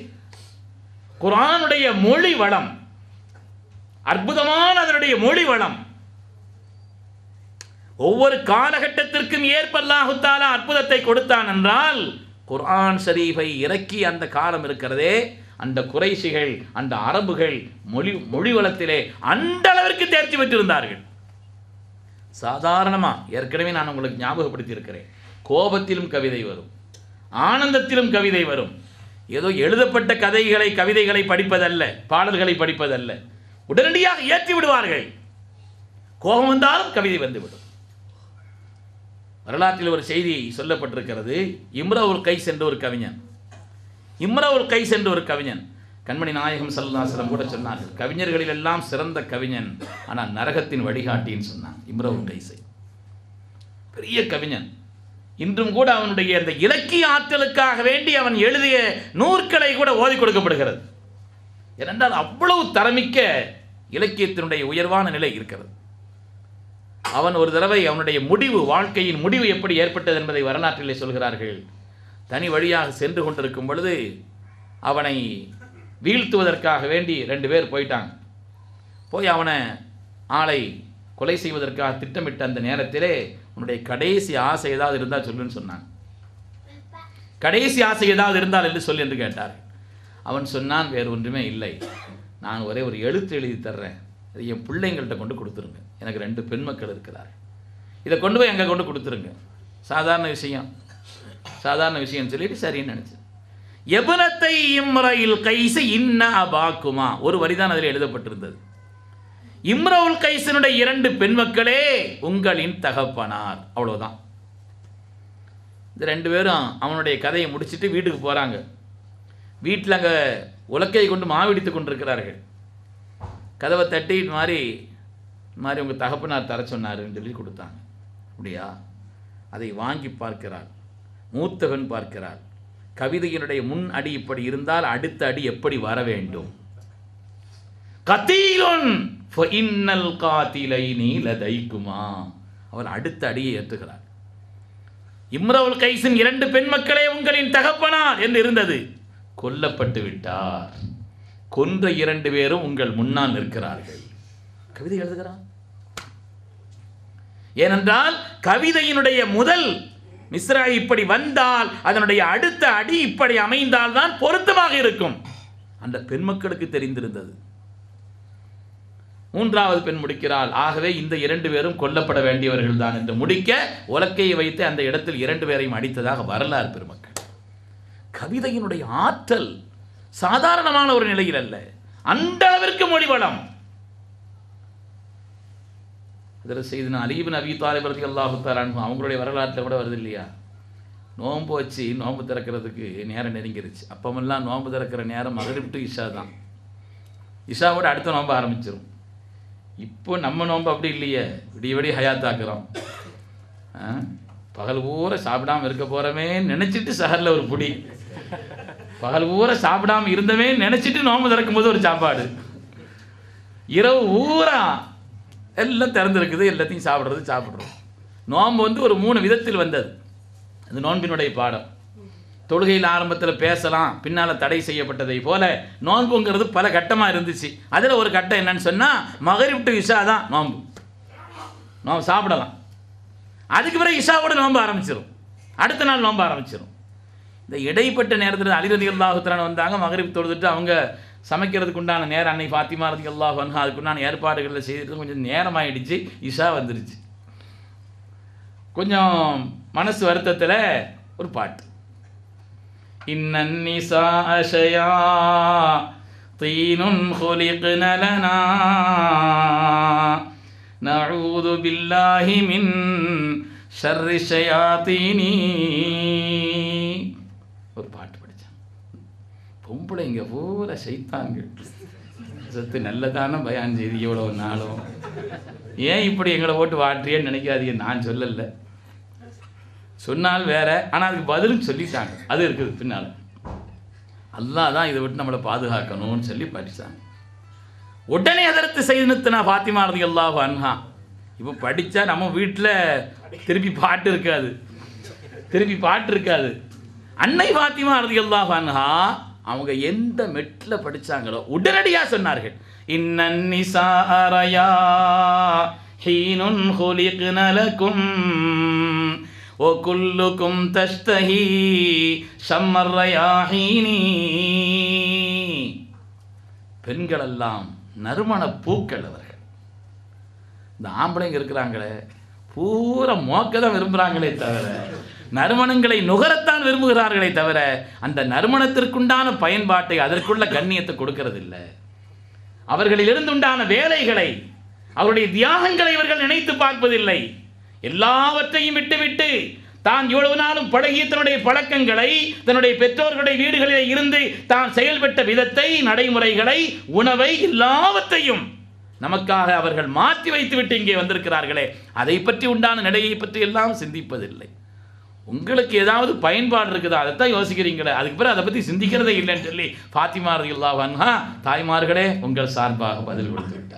குர்ஆனுடைய மொழி வளம் அற்புதமான அதனுடைய மொழி வளம் ஒவ்வொரு காலகட்டத்திற்கும் ஏற்ப அல்லாஹு தாலா அற்புதத்தை கொடுத்தான் என்றால் குர்ஆன் ஷரீஃபை இறக்கி அந்த காலம் இருக்கிறதே அந்த குறைசிகள் அந்த அரபுகள் மொழி மொழி வளத்திலே அந்த அளவிற்கு தேர்ச்சி பெற்றிருந்தார்கள் சாதாரணமாக ஏற்கனவே நான் உங்களுக்கு ஞாபகப்படுத்தி இருக்கிறேன் கோபத்திலும் கவிதை வரும் ஆனந்தத்திலும் கவிதை வரும் ஏதோ எழுதப்பட்ட கதைகளை கவிதைகளை படிப்பதல்ல பாடல்களை படிப்பதல்ல உடனடியாக ஏற்றி விடுவார்கள் கோபம் வந்தாலும் கவிதை வந்துவிடும் வரலாற்றில் ஒரு செய்தி சொல்லப்பட்டிருக்கிறது இம்ரவுல் கைஸ் என்ற ஒரு கவிஞன் இம்ரவுல் கைஸ் என்ற ஒரு கவிஞன் கண்மணி நாயகம் சல்லாசலம் கூட சொன்னார்கள் கவிஞர்களில் எல்லாம் சிறந்த கவிஞன் ஆனால் நரகத்தின் வழிகாட்டின்னு சொன்னான் இம்ரவுல் கைஸை பெரிய கவிஞன் இன்றும் கூட அவனுடைய அந்த இலக்கிய ஆற்றலுக்காக வேண்டி அவன் எழுதிய நூற்களை கூட ஓதி கொடுக்கப்படுகிறது ஏனென்றால் அவ்வளவு தரமிக்க இலக்கியத்தினுடைய உயர்வான நிலை இருக்கிறது அவன் ஒரு தடவை அவனுடைய முடிவு வாழ்க்கையின் முடிவு எப்படி ஏற்பட்டது என்பதை வரலாற்றிலே சொல்கிறார்கள் தனி வழியாக சென்று கொண்டிருக்கும் பொழுது அவனை வீழ்த்துவதற்காக வேண்டி ரெண்டு பேர் போயிட்டாங்க போய் அவனை ஆளை கொலை செய்வதற்காக திட்டமிட்ட அந்த நேரத்திலே உன்னுடைய கடைசி ஆசை ஏதாவது இருந்தால் சொல்லுன்னு சொன்னான் கடைசி ஆசை ஏதாவது இருந்தால் என்று சொல் என்று கேட்டார் அவன் சொன்னான் வேறு ஒன்றுமே இல்லை நான் ஒரே ஒரு எழுத்து எழுதி தர்றேன் அதை என் பிள்ளைங்கள்ட்ட கொண்டு கொடுத்துருங்க எனக்கு ரெண்டு பெண் மக்கள் இருக்கிறார் இதை கொண்டு போய் அங்கே கொண்டு கொடுத்துருங்க சாதாரண விஷயம் சாதாரண விஷயம் சொல்லிட்டு சரின்னு நினச்சேன் எபனத்தை இம்ரையில் கைசு இன்ன அபாக்குமா ஒரு வரிதான் அதில் எழுதப்பட்டிருந்தது இம்ரவுல் கைசனுடைய இரண்டு பெண் மக்களே உங்களின் தகப்பனார் அவ்வளவுதான் இந்த ரெண்டு பேரும் அவனுடைய கதையை முடிச்சிட்டு வீட்டுக்கு போகிறாங்க வீட்டில் அங்கே உலக்கையை கொண்டு மாவிடித்து கொண்டிருக்கிறார்கள் கதவை தட்டி இது மாதிரி இந்த மாதிரி உங்கள் தகப்பனார் தர சொன்னாருன்னு சொல்லி கொடுத்தாங்க அப்படியா அதை வாங்கி பார்க்கிறாள் மூத்தவன் பார்க்கிறாள் கவிதையினுடைய முன் அடி இப்படி இருந்தால் அடுத்த அடி எப்படி வர வேண்டும் கத்தீலுன் இன்னல் காத்திலை நீலதைக்குமா அவள் அடுத்த அடியை ஏற்றுகிறாள் இம்ரவுல் கைசின் இரண்டு பெண் மக்களே உங்களின் தகப்பனார் என்று இருந்தது கொல்லப்பட்டு விட்டார் கொன்ற இரண்டு பேரும் உங்கள் முன்னால் நிற்கிறார்கள் கவிதை எழுதுகிறான் ஏனென்றால் கவிதையினுடைய முதல் மிஸ்ரா இப்படி வந்தால் அதனுடைய அடுத்த அடி இப்படி அமைந்தால் தான் பொருத்தமாக இருக்கும் அந்த பெண் மக்களுக்கு தெரிந்திருந்தது மூன்றாவது பெண் முடிக்கிறாள் ஆகவே இந்த இரண்டு பேரும் கொல்லப்பட வேண்டியவர்கள் தான் என்று முடிக்க உலக்கையை வைத்து அந்த இடத்தில் இரண்டு பேரையும் அடித்ததாக வரலாறு பெருமக்கள் கவிதையினுடைய ஆற்றல் சாதாரணமான ஒரு நிலையில் அல்ல அந்த அளவிற்கு மொழி வளம் அதில் செய்து அலீபின் அபி தாலிப் ரதி அல்லாஹு அவங்களுடைய வரலாற்றில் கூட வருது இல்லையா நோன்பு வச்சு நோன்பு திறக்கிறதுக்கு நேரம் நெருங்கிருச்சு அப்பமெல்லாம் நோன்பு திறக்கிற நேரம் மகரிப் டு இஷா தான் இஷாவோட அடுத்த நோன்பு ஆரம்பிச்சிரும் இப்போ நம்ம நோன்பு அப்படி இல்லையே விடிய விடிய ஹயாத்தாக்குறோம் ஆ? பகல் பூரா சாப்பிடாம இருக்க போகிறோமே நினச்சிட்டு சஹரில் ஒரு புடி பகல் பூரா சாப்பிடாம இருந்தவே நினச்சிட்டு நோன்பு திறக்கும்போது ஒரு சாப்பாடு இரவு ஊரா எல்லாம் திறந்துருக்குது எல்லாத்தையும் சாப்பிட்றது சாப்பிட்றோம் நோன்பு வந்து ஒரு மூணு விதத்தில் வந்தது அது நோன்பினுடைய பாடம் தொழுகையில் ஆரம்பத்தில் பேசலாம் பின்னால் தடை செய்யப்பட்டதை போல நோன்புங்கிறது பல கட்டமாக இருந்துச்சு அதில் ஒரு கட்டம் என்னன்னு சொன்னால் மகரிப் டு இஷா தான் நோன்பு நோம்பு சாப்பிடலாம் அதுக்கு பிறகு இஷாவோட நோன்பு ஆரம்பிச்சிடும் அடுத்த நாள் நோன்பு ஆரம்பிச்சிடும் இந்த இடைப்பட்ட நேரத்தில் அலிரதி அல்லாஹுத்தரான வந்தாங்க மகரிப் தொழுதுட்டு அவங்க சமைக்கிறதுக்கு உண்டான நேரம் அன்னை ஃபாத்திமா ரதி அல்லாஹ் வன்ஹா அதுக்குண்டான ஏற்பாடுகளை செய்துட்டு கொஞ்சம் நேரமாயிடுச்சு இஷா வந்துருச்சு கொஞ்சம் மனசு வருத்தத்தில் ஒரு பாட்டு இன்னன்னிசா அஷயா தீனுன் خلقن لنا نعوذ بالله من شر الشياطين ஒரு பாட்டு படித்தேன் பொம்பளைங்க பூரா சைத்தான்கள் சத்து நல்லதான பயான் செய்தி எவ்வளோ நாளும் ஏன் இப்படி எங்களை போட்டு வாட்டுறியன்னு நினைக்காதீங்க நான் சொல்லலை சொன்னால் வேற ஆனால் அதுக்கு பதிலும் சொல்லிட்டாங்க அது இருக்குது பின்னால் அல்லாஹ் தான் இதை விட்டு நம்மளை பாதுகாக்கணும்னு சொல்லி படித்தாங்க உடனே அதற்கு செய்துனுத்துனா ஃபாத்திமா ரதி அல்லாஹ் அன்ஹா இப்போ படித்தா நம்ம வீட்டில் திருப்பி பாட்டு இருக்காது திருப்பி பாட்டு இருக்காது அன்னை ஃபாத்திமா ரதி அல்லாஹ் அன்ஹா அவங்க எந்த மெட்டில் படிச்சாங்களோ உடனடியாக சொன்னார்கள் இன்னன்னிசாரயா ஹீனுன் خُلِقْنَ لَكُمْ وكلكم تشتهي شم الرياحين பெண்கள் எல்லாம் நறுமண பூக்கள் அவர்கள் இந்த ஆம்பளைங்க இருக்கிறாங்களே பூரா மோக்க தான் விரும்புகிறாங்களே தவிர நறுமணங்களை நுகரத்தான் விரும்புகிறார்களே தவிர அந்த நறுமணத்திற்குண்டான பயன்பாட்டை அதற்குள்ள கண்ணியத்தை கொடுக்கறதில்லை அவர்களிலிருந்து உண்டான வேலைகளை அவருடைய தியாகங்களை இவர்கள் நினைத்து பார்ப்பதில்லை எல்லாவற்றையும் விட்டுவிட்டு தான் இவ்வளவு நாளும் பழகிய தன்னுடைய பழக்கங்களை தன்னுடைய பெற்றோர்களுடைய வீடுகளில் இருந்து தான் செயல்பட்ட விதத்தை நடைமுறைகளை உணவை எல்லாவற்றையும் நமக்காக அவர்கள் மாற்றி வைத்துவிட்டு இங்கே வந்திருக்கிறார்களே அதை பற்றி உண்டான நடையை பற்றி எல்லாம் சிந்திப்பதில்லை உங்களுக்கு ஏதாவது பயன்பாடு இருக்குதா அதைத்தான் யோசிக்கிறீங்களே அதுக்கு பிறகு அதை பற்றி சிந்திக்கிறதே இல்லைன்னு சொல்லி ஃபாத்திமா ரலியல்லாஹு அன்ஹா தாய்மார்களே உங்கள் சார்பாக பதில் கொடுத்து விட்டார்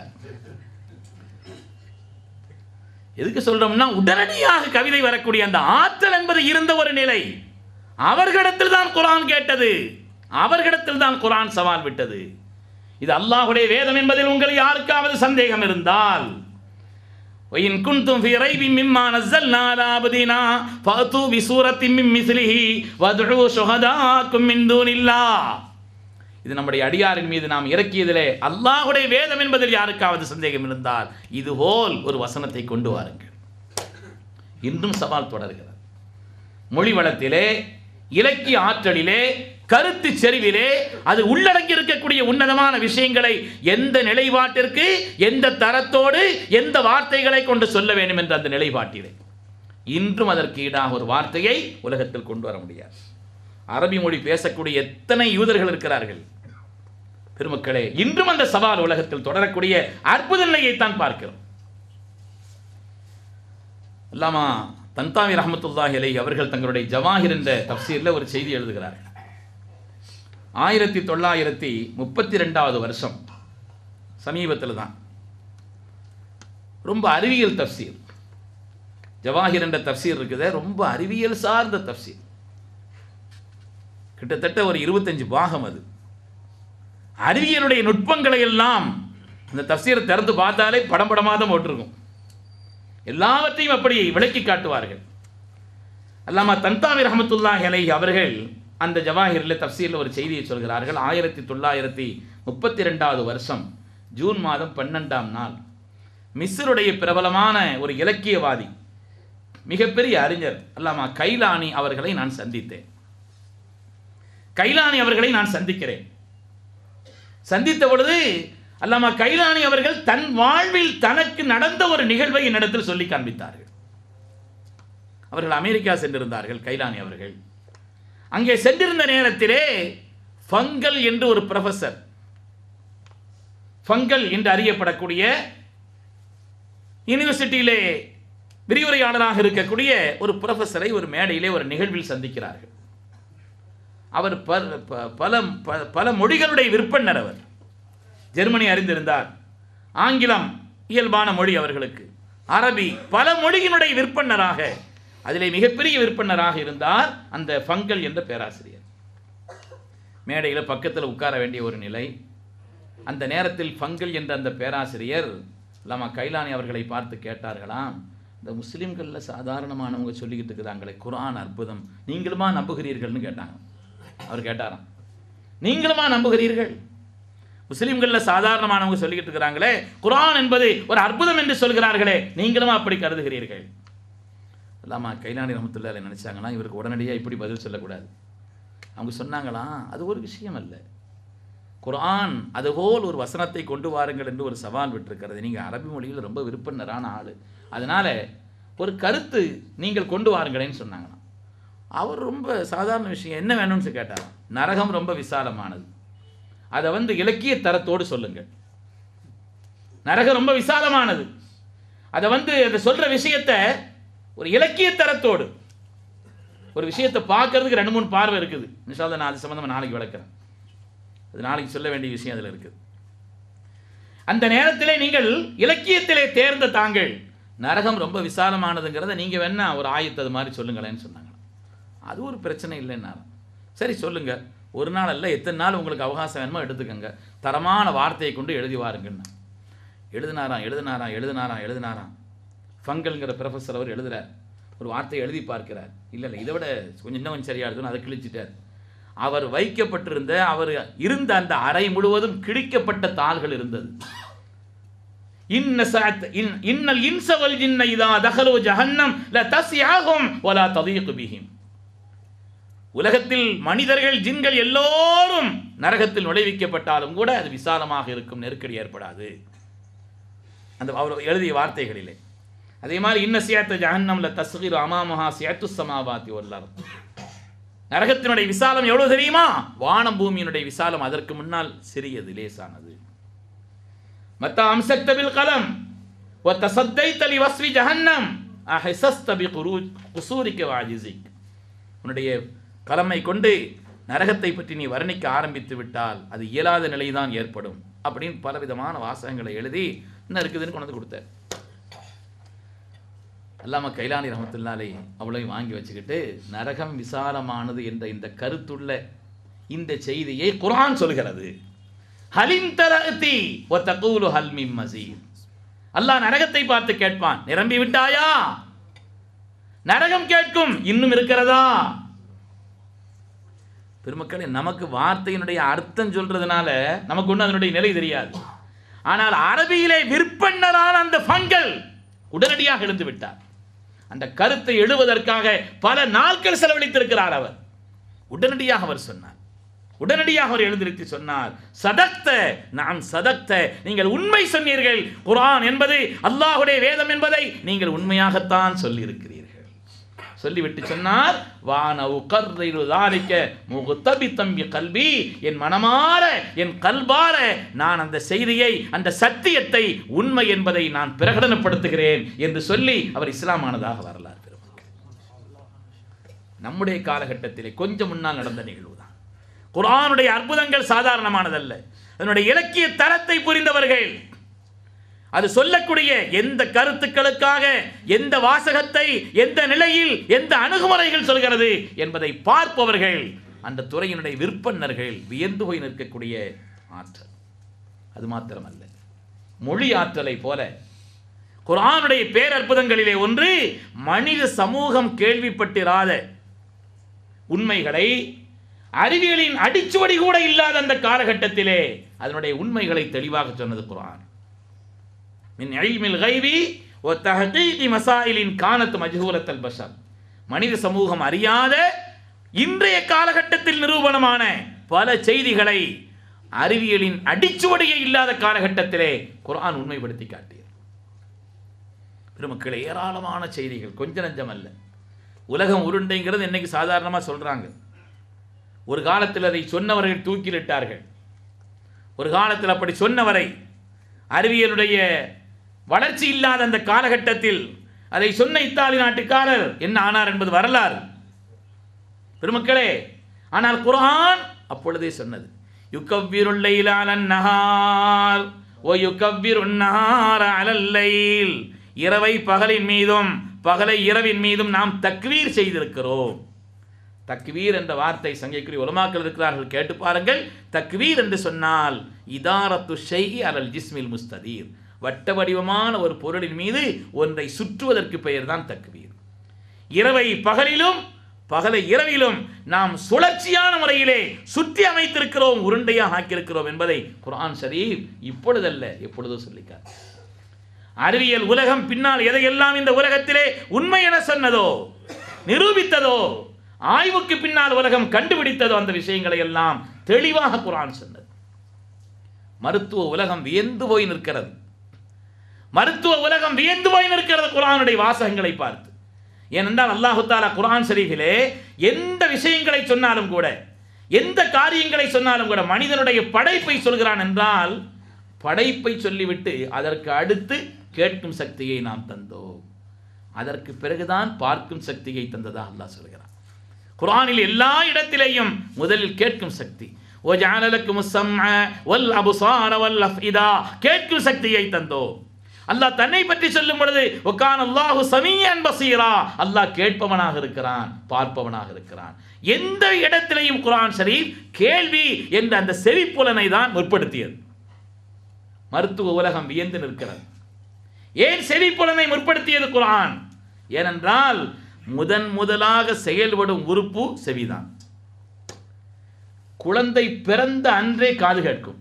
எதுக்கு சொல்றோம்னா உடனடியாக கவிதை வரக்கூடிய அந்த ஆற்றல் என்பது இருந்த ஒரு நிலை அவர்களிடத்தில் தான் குரான் கேட்டது அவர்களிடத்தில் தான் குரான் சவால் விட்டது இது அல்லாஹுடைய வேதம் என்பதில் உங்கள் யாருக்காவது சந்தேகம் இருந்தால் وإن كنتم في ريب مما نزلنا على عبدنا فأتوا بسورة من مثله وادعوا شهداءكم من دون الله இது நம்முடைய அடியாரின் மீது நாம் இறக்கியதிலே அல்லாஹுடைய வேதம் என்பதில் யாருக்காவது சந்தேகம் இருந்தால் இதுபோல் ஒரு வசனத்தை கொண்டு வாருங்கள் இன்றும் சவால் தொடர்கிறது மொழி வளத்திலே இலக்கிய ஆற்றலிலே கருத்து செறிவிலே அது உள்ளடங்கி இருக்கக்கூடிய உன்னதமான விஷயங்களை எந்த நிலைப்பாட்டிற்கு எந்த தரத்தோடு எந்த வார்த்தைகளை கொண்டு சொல்ல வேண்டும் என்ற அந்த நிலைப்பாட்டிலே இன்றும் அதற்கு ஈடாக ஒரு வார்த்தையை உலகத்தில் கொண்டு வர முடியாது அரபி மொழி பேசக்கூடிய எத்தனை யூதர்கள் இருக்கிறார்கள் பெருமக்களே இன்றும் அந்த சவால் உலகத்தில் தொடரக்கூடிய அற்புத நிலையைத்தான் பார்க்கிறோம் அல்லாமா தந்தாவி ரஹமத்துல்லாஹி அலைஹி அவர்கள் தங்களுடைய ஜவாஹிர் என்ற தப்சீரில் ஒரு செய்தி எழுதுகிறார்கள் ஆயிரத்தி தொள்ளாயிரத்தி முப்பத்தி ரெண்டாவது வருஷம் சமீபத்தில் தான் ரொம்ப அறிவியல் தப்சீர் ஜவாஹிர் என்ற தப்சீர் இருக்குதே ரொம்ப அறிவியல் சார்ந்த தப்சீர் கிட்டத்தட்ட ஒரு இருபத்தஞ்சு பாகம் அது அறிவியலுடைய நுட்பங்களை எல்லாம் இந்த தப்சீரை திறந்து பார்த்தாலே படம் படமாக தான் போட்டிருக்கும் எல்லாவற்றையும் அப்படி விளக்கி காட்டுவார்கள் அல்லாமா தன்தாவி ரஹமத்துல்லாஹி அலைஹி அவர்கள் அந்த ஜவாஹிரில் தப்சீரில் ஒரு செய்தியை சொல்கிறார்கள் ஆயிரத்தி தொள்ளாயிரத்தி முப்பத்தி ரெண்டாவது வருஷம் ஜூன் மாதம் பன்னெண்டாம் நாள் மிஸ்ருடைய பிரபலமான ஒரு இலக்கியவாதி மிகப்பெரிய அறிஞர் அல்லாமா கைலானி அவர்களை நான் சந்தித்தேன் கைலானி அவர்களை நான் சந்திக்கிறேன் சந்தித்த பொழுது அல்லாமா கைலானி அவர்கள் தன் வாழ்வில் தனக்கு நடந்த ஒரு நிகழ்வை என்னிடத்தில் சொல்லி காண்பித்தார்கள் அவர்கள் அமெரிக்கா சென்றிருந்தார்கள் கைலானி அவர்கள் அங்கே சென்றிருந்த நேரத்திலே ஃபங்கல் என்று ஒரு ப்ரொஃபசர் ஃபங்கல் என்று அறியப்படக்கூடிய யூனிவர்சிட்டியிலே விரிவுரையாளராக இருக்கக்கூடிய ஒரு ப்ரொஃபஸரை ஒரு மேடையிலே ஒரு நிகழ்வில் சந்திக்கிறார்கள் அவர் பல ப- பல ப- பல மொழிகளுடைய விற்பனர் அவர் ஜெர்மனி அறிந்திருந்தார் ஆங்கிலம் இயல்பான மொழி அவர்களுக்கு அரபி பல மொழியினுடைய விற்பனராக அதிலே மிகப்பெரிய விற்பனராக இருந்தார் அந்த ஃபங்கல் என்ற பேராசிரியர் மேடையில் பக்கத்தில் உட்கார வேண்டிய ஒரு நிலை அந்த நேரத்தில் ஃபங்கல் என்ற அந்த பேராசிரியர் லமா கைலானி அவர்களை பார்த்து கேட்டார்களாம் இந்த முஸ்லீம்களில் சாதாரணமானவங்க சொல்லிக்கிட்டு இருக்கிறாங்களே குர்ஆன் அற்புதம் நீங்களுமா நம்புகிறீர்கள்னு கேட்டாங்க அவர் கேட்டாராம் நீங்களுமா நம்புகிறீர்கள் முஸ்லீம்களில் சாதாரணமானவங்க சொல்லிக்கிட்டு இருக்கிறாங்களே குர்ஆன் என்பது ஒரு அற்புதம் என்று சொல்கிறார்களே நீங்களுமா அப்படி கருதுகிறீர்கள் அல்லாமா கைலானி ரஹமத்துல்லாஹி நினைச்சாங்கன்னா இவருக்கு உடனடியாக இப்படி பதில் சொல்லக்கூடாது அவங்க சொன்னாங்களாம் அது ஒரு விஷயம் அல்ல குர்ஆன் அதுபோல் ஒரு வசனத்தை கொண்டு வாருங்கள் என்று ஒரு சவால் விட்டிருக்கிறது நீங்கள் அரபி மொழியில் ரொம்ப விருப்பனரான ஆள் அதனால் ஒரு கருத்து நீங்கள் கொண்டு வாருங்களேன்னு சொன்னாங்களாம் அவர் ரொம்ப சாதாரண விஷயம் என்ன வேணும்னு கேட்டாராம் நரகம் ரொம்ப விசாலமானது அதை வந்து இலக்கிய தரத்தோடு சொல்லுங்கள் நரகம் ரொம்ப விசாலமானது அதை வந்து அதை சொல்கிற விஷயத்தை ஒரு இலக்கிய தரத்தோடு ஒரு விஷயத்தை பார்க்கறதுக்கு ரெண்டு மூணு பார்வை இருக்குது நிஷாத நான் அது சம்மந்தமாக நாளைக்கு விளக்குறேன் அது நாளைக்கு சொல்ல வேண்டிய விஷயம் அதில் இருக்குது அந்த நேரத்திலே நீங்கள் இலக்கியத்திலே தேர்ந்த தாங்கள் நரகம் ரொம்ப விசாலமானதுங்கிறத நீங்கள் வேணா ஒரு ஆயத்து அது மாதிரி சொல்லுங்களேன்னு சொன்னாங்க அது ஒரு பிரச்சனை இல்லைன்னாரு சரி சொல்லுங்க ஒரு நாள் அல்ல எத்தனை நாள் உங்களுக்கு அவகாசம் வேணுமோ எடுத்துக்கங்க தரமான வார்த்தையை கொண்டு எழுதி வாருங்கன்னு எழுதினாராம் எழுதினாராம் எழுதினாராம் எழுதினாராம் ஃபங்கல்ங்கிற ப்ரொஃபஸர் அவர் எழுதுறார் ஒரு வார்த்தையை எழுதி பார்க்கிறார் இல்லை இல்லை இதை விட கொஞ்சம் இன்னும் கொஞ்சம் சரியாக இருக்குன்னு அதை கிழிச்சிட்டார் அவர் வைக்கப்பட்டிருந்த அவர் இருந்த அந்த அறை முழுவதும் கிழிக்கப்பட்ட தாள்கள் இருந்தது இன்ன சஅத் இன் இன்னல் இன்ச வல் ஜின்ன இதா தகலு ஜஹன்னம் ல தஸ்யாகும் வலா ததீகு பிஹிம் உலகத்தில் மனிதர்கள் ஜின்கள் எல்லோரும் நரகத்தில் நுழைவிக்கப்பட்டாலும் கூட அது விசாலமாக இருக்கும் நெருக்கடி ஏற்படாது அந்த அவர் எழுதிய வார்த்தைகளிலே அதே மாதிரி இன்ன சியாத்த ஜஹன்னம்ல தஸ்கீர் அமாமஹா சியாத்து சமாவாத்தி வல்லார் நரகத்தினுடைய விசாலம் எவ்வளவு தெரியுமா வானம் பூமியினுடைய விசாலம் அதற்கு முன்னால் சிறியது லேசானது மத்த அம்சக்த பில் கலம் وتصديت لوصف جهنم أحسست بقروج قصورك وعجزك உன்னுடைய கலமை கொண்டு நரகத்தை பற்றி நீ வர்ணிக்க ஆரம்பித்து விட்டால் அது இயலாத நிலைதான் ஏற்படும் அப்படின்னு பலவிதமான வாசகங்களை எழுதி என்ன இருக்குதுன்னு கொண்டு வந்து கொடுத்தார் அல்லாம கைலானி ரஹமத்துல்லாலை அவ்வளவையும் வாங்கி வச்சுக்கிட்டு நரகம் விசாலமானது என்ற இந்த கருத்துள்ள இந்த செய்தியை குர்ஆன் சொல்கிறது ஹலிம் தரத்தி ஒ தகூலு ஹல்மி மசீத் அல்லாஹ் நரகத்தை பார்த்து கேட்பான் நிரம்பி விட்டாயா நரகம் கேட்கும் இன்னும் இருக்கிறதா பெருமக்களே நமக்கு வார்த்தையினுடைய அர்த்தம் சொல்றதுனால நமக்கு ஒன்றும் அதனுடைய நிலை தெரியாது ஆனால் அரபியிலே விற்பனரான அந்த ஃபங்கல் உடனடியாக எழுந்து விட்டார் அந்த கருத்தை எழுவதற்காக பல நாட்கள் செலவழித்திருக்கிறார் அவர் உடனடியாக அவர் சொன்னார் உடனடியாக அவர் எழுந்திருத்தி சொன்னார் சதக்த நான் சதக்த நீங்கள் உண்மை சொன்னீர்கள் குர்ஆன் என்பது அல்லாஹ்வுடைய வேதம் என்பதை நீங்கள் உண்மையாகத்தான் சொல்லியிருக்கிறீர்கள் சொல்லிவிட்டு சொன்னார் வான உகர்ரிரு தாலிக்க முகுத்தபி தம்பி கல்வி என் மனமாற என் கல்பார நான் அந்த செய்தியை அந்த சத்தியத்தை உண்மை என்பதை நான் பிரகடனப்படுத்துகிறேன் என்று சொல்லி அவர் இஸ்லாமானதாக வரலாறு பெறுவார் நம்முடைய காலகட்டத்திலே கொஞ்சம் முன்னால் நடந்த நிகழ்வு தான் குர்ஆனுடைய அற்புதங்கள் சாதாரணமானதல்ல அதனுடைய இலக்கிய தரத்தை புரிந்தவர்கள் அது சொல்லக்கூடிய எந்த கருத்துக்களுக்காக எந்த வாசகத்தை எந்த நிலையில் எந்த அணுகுமுறைகள் சொல்கிறது என்பதை பார்ப்பவர்கள் அந்த துறையினுடைய விற்பன்னர்கள் வியந்து போய் நிற்கக்கூடிய ஆற்றல் அது மாத்திரமல்ல மொழி ஆற்றலை போல குர்ஆனுடைய பேரற்புதங்களிலே ஒன்று மனித சமூகம் கேள்விப்பட்டிராத உண்மைகளை அறிவியலின் அடிச்சுவடி கூட இல்லாத அந்த காலகட்டத்திலே அதனுடைய உண்மைகளை தெளிவாக சொன்னது குர்ஆன் மின் இல்மில் கைவி ஓ தஹகீகி மசாயிலின் கானத் மஜ்ஹூலத்தல் பஷர் மனித சமூகம் அறியாத இன்றைய காலகட்டத்தில் நிரூபணமான பல செய்திகளை அறிவியலின் அடிச்சுவடியே இல்லாத காலகட்டத்திலே குர்ஆன் உண்மைப்படுத்தி காட்டியது பெருமக்களே ஏராளமான செய்திகள் கொஞ்ச நஞ்சம் அல்ல உலகம் உருண்டைங்கிறது இன்னைக்கு சாதாரணமாக சொல்றாங்க ஒரு காலத்தில் அதை சொன்னவர்கள் தூக்கிலிட்டார்கள் ஒரு காலத்தில் அப்படி சொன்னவரை அறிவியலுடைய வளர்ச்சி இல்லாத அந்த காலகட்டத்தில் அதை சொன்ன இத்தாலி நாட்டுக்காரர் என்ன ஆனார் என்பது வரலாறு பெருமக்களே ஆனால் குர்ஆன் அப்பொழுதே சொன்னது யுகவ்விருள் லைலாலன் நஹார் ஓ யுகவ்விருன் நஹார அலல் லைல் இரவை பகலின் மீதும் பகலை இரவின் மீதும் நாம் தக்வீர் செய்திருக்கிறோம் தக்வீர் என்ற வார்த்தை சங்கைக்குரிய உலமாக்கள் இருக்கிறார்கள் கேட்டு பாருங்கள் தக்வீர் என்று சொன்னால் இதாரத்து ஷைஹி அலல் ஜிஸ்மில் முஸ்ததீர் வட்ட வடிவமான ஒரு பொருளின் மீது ஒன்றை சுற்றுவதற்கு பெயர் தான் தக்வீர் இரவை பகலிலும் பகலை இரவிலும் நாம் சுழற்சியான முறையிலே சுற்றி அமைத்திருக்கிறோம் உருண்டையாக ஆக்கியிருக்கிறோம் என்பதை குர்ஆன் ஷரீப் இப்பொழுதல்ல எப்பொழுதோ சொல்லிக்கார் அறிவியல் உலகம் பின்னால் எதையெல்லாம் இந்த உலகத்திலே உண்மை என சொன்னதோ நிரூபித்ததோ ஆய்வுக்கு பின்னால் உலகம் கண்டுபிடித்ததோ அந்த விஷயங்களை எல்லாம் தெளிவாக குர்ஆன் சொன்னது மருத்துவ உலகம் வியந்து போய் நிற்கிறது மருத்துவ உலகம் வியந்து போய் நிற்கிறது குர்ஆனுடைய வாசகங்களை பார்த்து ஏனென்றால் அல்லாஹு தாலா குர்ஆன் ஷரீஃபிலே எந்த விஷயங்களை சொன்னாலும் கூட எந்த காரியங்களை சொன்னாலும் கூட மனிதனுடைய படைப்பை சொல்கிறான் என்றால் படைப்பை சொல்லிவிட்டு அதற்கு அடுத்து கேட்கும் சக்தியை நாம் தந்தோம் அதற்கு பிறகுதான் பார்க்கும் சக்தியை தந்ததா அல்லாஹ் சொல்கிறான் குர்ஆனில் எல்லா இடத்திலேயும் முதலில் கேட்கும் சக்தி وَجَعَلَ لَكُمُ السَّمْعَ وَالْأَبْصَارَ وَالْأَفْئِدَةَ கேட்கும் சக்தியை தந்தோம் அல்லாஹ் தன்னை பற்றி சொல்லும் பொழுது ஒக்கான் அல்லாஹு சமீயன் பசீரா அல்லாஹ் கேட்பவனாக இருக்கிறான் பார்ப்பவனாக இருக்கிறான் எந்த இடத்திலையும் குர்ஆன் ஷரீஃப் கேள்வி என்ற அந்த செவிப்புலனை தான் முற்படுத்தியது மருத்துவ உலகம் வியந்து நிற்கிறது ஏன் செவிப்புலனை முற்படுத்தியது குர்ஆன் ஏனென்றால் முதன் முதலாக செயல்படும் உறுப்பு செவிதான் குழந்தை பிறந்த அன்றே காது கேட்கும்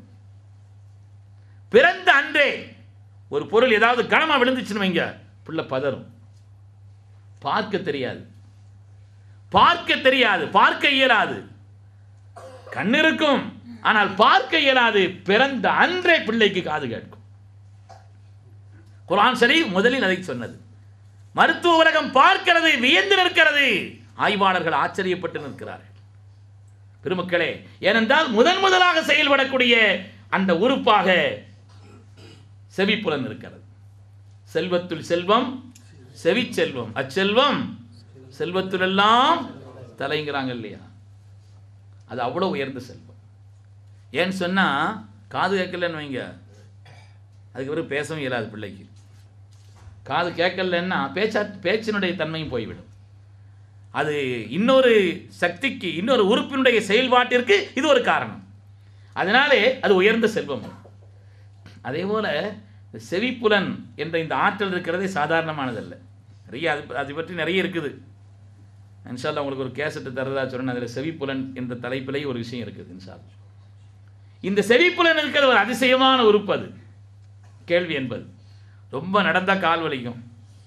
பிறந்த அன்றே ஒரு பொருள் ஏதாவது கனமா விழுந்துச்சுன்னு வைங்க பிள்ளை பதறும் பார்க்க தெரியாது பார்க்க தெரியாது பார்க்க இயலாது கண் இருக்கும் ஆனால் பார்க்க இயலாது பிறந்த அன்றே பிள்ளைக்கு காது கேட்கும் குர்ஆன் சரி முதலில் அதை சொன்னது மருத்துவ உலகம் பார்க்கிறது வியந்து நிற்கிறது ஆய்வாளர்கள் ஆச்சரியப்பட்டு நிற்கிறார்கள் பெருமக்களே ஏனென்றால் முதன் முதலாக செயல்படக்கூடிய அந்த உறுப்பாக செவிப்புலன் இருக்கிறது செல்வத்துள் செல்வம் செவிச்செல்வம் அச்செல்வம் செல்வத்துலெல்லாம் தலைங்கிறாங்க இல்லையா அது அவ்வளோ உயர்ந்த செல்வம் ஏன்னு சொன்னா காது கேட்கலன்னு வைங்க அதுக்கு பிறகு பேசவும் இயலாது பிள்ளைக்கு காது கேட்கலன்னா பேச்சா பேச்சினுடைய தன்மையும் போய்விடும் அது இன்னொரு சக்திக்கு இன்னொரு உறுப்பினுடைய செயல்பாட்டிற்கு இது ஒரு காரணம் அதனாலே அது உயர்ந்த செல்வம் அதே போல இந்த செவிப்புலன் என்ற இந்த ஆற்றல் இருக்கிறதே சாதாரணமானதல்ல நிறைய அது அது பற்றி நிறைய இருக்குது இன்ஷால்லா உங்களுக்கு ஒரு கேசட்டு தரதா சொன்னேன் அதில் செவிப்புலன் என்ற தலைப்பிலேயே ஒரு விஷயம் இருக்குது இன்ஷால்லா இந்த செவிப்புலன் இருக்கிற ஒரு அதிசயமான உறுப்பு அது கேள்வி என்பது ரொம்ப நடந்தா கால் வலிக்கும்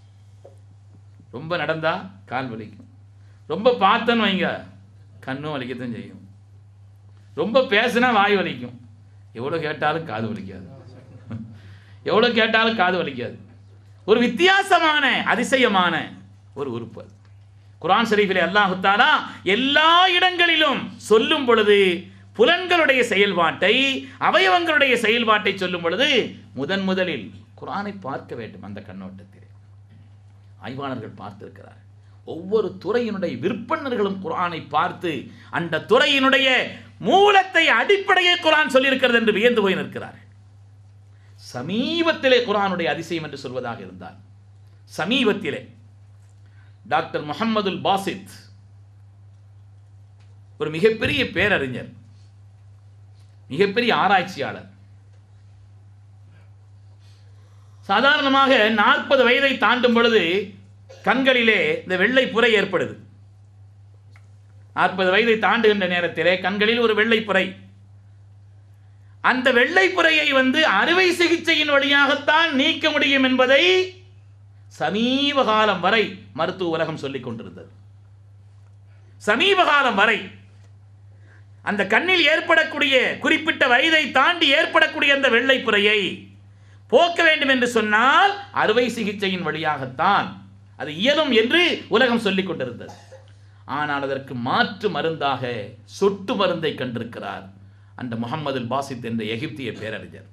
ரொம்ப நடந்தா கால் வலிக்கும் ரொம்ப பார்த்தன்னு வைங்க கண்ணும் வலிக்கத்தான் செய்யும் ரொம்ப பேசுனா வாய் வலிக்கும் எவ்வளோ கேட்டாலும் காது வலிக்காது எவ்வளோ கேட்டாலும் காது வலிக்காது ஒரு வித்தியாசமான அதிசயமான ஒரு உறுப்பு அது குர்ஆன் ஷரீஃபிலே அல்லாஹு தாலா எல்லா இடங்களிலும் சொல்லும் பொழுது புலன்களுடைய செயல்பாட்டை அவயவங்களுடைய செயல்பாட்டை சொல்லும் பொழுது முதன் முதலில் குர்ஆனை பார்க்க வேண்டும் அந்த கண்ணோட்டத்திலே ஆய்வாளர்கள் பார்த்திருக்கிறார் ஒவ்வொரு துறையினுடைய விற்பனர்களும் குர்ஆனை பார்த்து அந்த துறையினுடைய மூலத்தை அடிப்படையை குர்ஆன் சொல்லியிருக்கிறது என்று வியந்து போய் நிற்கிறார்கள் சமீபத்திலே குர்ஆனுடைய அதிசயம் என்று சொல்வதாக இருந்தால் சமீபத்திலே டாக்டர் முஹம்மதுல் பாசித் ஒரு மிகப்பெரிய பேரறிஞர் மிகப்பெரிய ஆராய்ச்சியாளர் சாதாரணமாக நாற்பது வயதை தாண்டும் பொழுது கண்களிலே இந்த வெள்ளை புரை ஏற்படுது நாற்பது வயதை தாண்டுகின்ற நேரத்திலே கண்களில் ஒரு வெள்ளை புரை அந்த வெள்ளை புரையை வந்து அறுவை சிகிச்சையின் வழியாகத்தான் நீக்க முடியும் என்பதை சமீப காலம் வரை மருத்துவ உலகம் சொல்லிக் கொண்டிருந்தது சமீப காலம் வரை அந்த கண்ணில் ஏற்படக்கூடிய குறிப்பிட்ட வயதை தாண்டி ஏற்படக்கூடிய அந்த வெள்ளை புரையை போக்க வேண்டும் என்று சொன்னால் அறுவை சிகிச்சையின் வழியாகத்தான் அது இயலும் என்று உலகம் சொல்லிக் கொண்டிருந்தது ஆனால் அதற்கு மாற்று மருந்தாக சொட்டு மருந்தை கண்டிருக்கிறார் அந்த முகமது பாசித் என்ற எகிப்திய பேரறிஞர்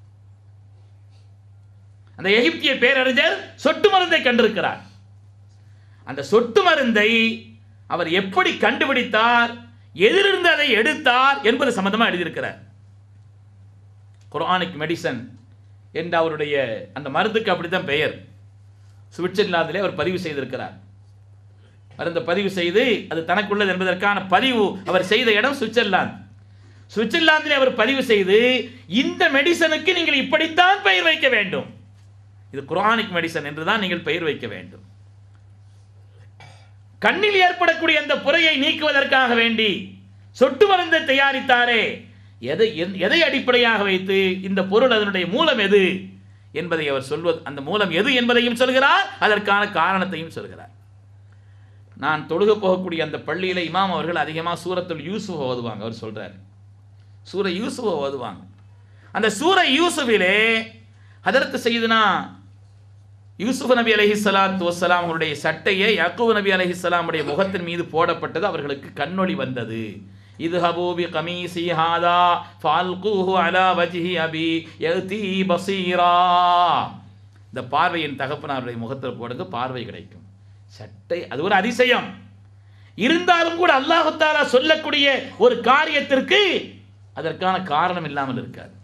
அந்த எகிப்திய பேரறிஞர் சொட்டு மருந்தை கண்டிருக்கிறார் அந்த சொட்டு மருந்தை அவர் எப்படி கண்டுபிடித்தார் எதிலிருந்து அதை எடுத்தார் என்பது சம்பந்தமா எழுதியிருக்கிறார் குர்ஆனிக் மெடிசன் என்ற அவருடைய அந்த மருந்துக்கு அப்படித்தான் பெயர் சுவிட்சர்லாந்திலே அவர் பதிவு செய்திருக்கிறார் மருந்தை பதிவு செய்து அது தனக்குள்ளது என்பதற்கான பதிவு அவர் செய்த இடம் சுவிட்சர்லாந்து சுவிட்சர்லாந்திலே அவர் பதிவு செய்து இந்த மெடிசனுக்கு நீங்கள் இப்படித்தான் பெயர் வைக்க வேண்டும் இது குரானிக் மெடிசன் என்று தான் நீங்கள் பெயர் வைக்க வேண்டும் கண்ணில் ஏற்படக்கூடிய அந்த புரையை நீக்குவதற்காக வேண்டி சொட்டு மருந்தை தயாரித்தாரே எதை என்- எதை அடிப்படையாக வைத்து இந்த பொருள் அதனுடைய மூலம் எது என்பதை அவர் சொல்வது அந்த மூலம் எது என்பதையும் சொல்கிறார் அதற்கான காரணத்தையும் சொல்கிறார் நான் தொழுக போகக்கூடிய அந்த பள்ளியில் இமாம் அவர்கள் அதிகமாக சூரத்துல் யூசுஃப் ஓதுவாங்க அவர் சொல்றார் சூர யூசுஃப் ஓதுவாங்க அந்த சூர யூசுஃபிலே ஹதரத் செய்துனா யூசுப் நபி அலைஹி ஸலாத்து வஸ்ஸலாம் அவருடைய சட்டையை யாக்கூப் நபி அலைஹி ஸலாமுடைய முகத்தின் மீது போடப்பட்டது அவர்களுக்கு கண்ணொளி வந்தது இது ஹபூபி கமீசி ஹாதா ஃபால்கூஹு அலா வஜ்ஹி அபி யதி பசீரா இந்த பார்வையின் தகப்பனாருடைய முகத்தில் போடுங்க பார்வை கிடைக்கும் சட்டை அது ஒரு அதிசயம் இருந்தாலும் கூட அல்லாஹு தாலா சொல்லக்கூடிய ஒரு காரியத்திற்கு அதற்கான காரணம் இல்லாமல் இருக்காது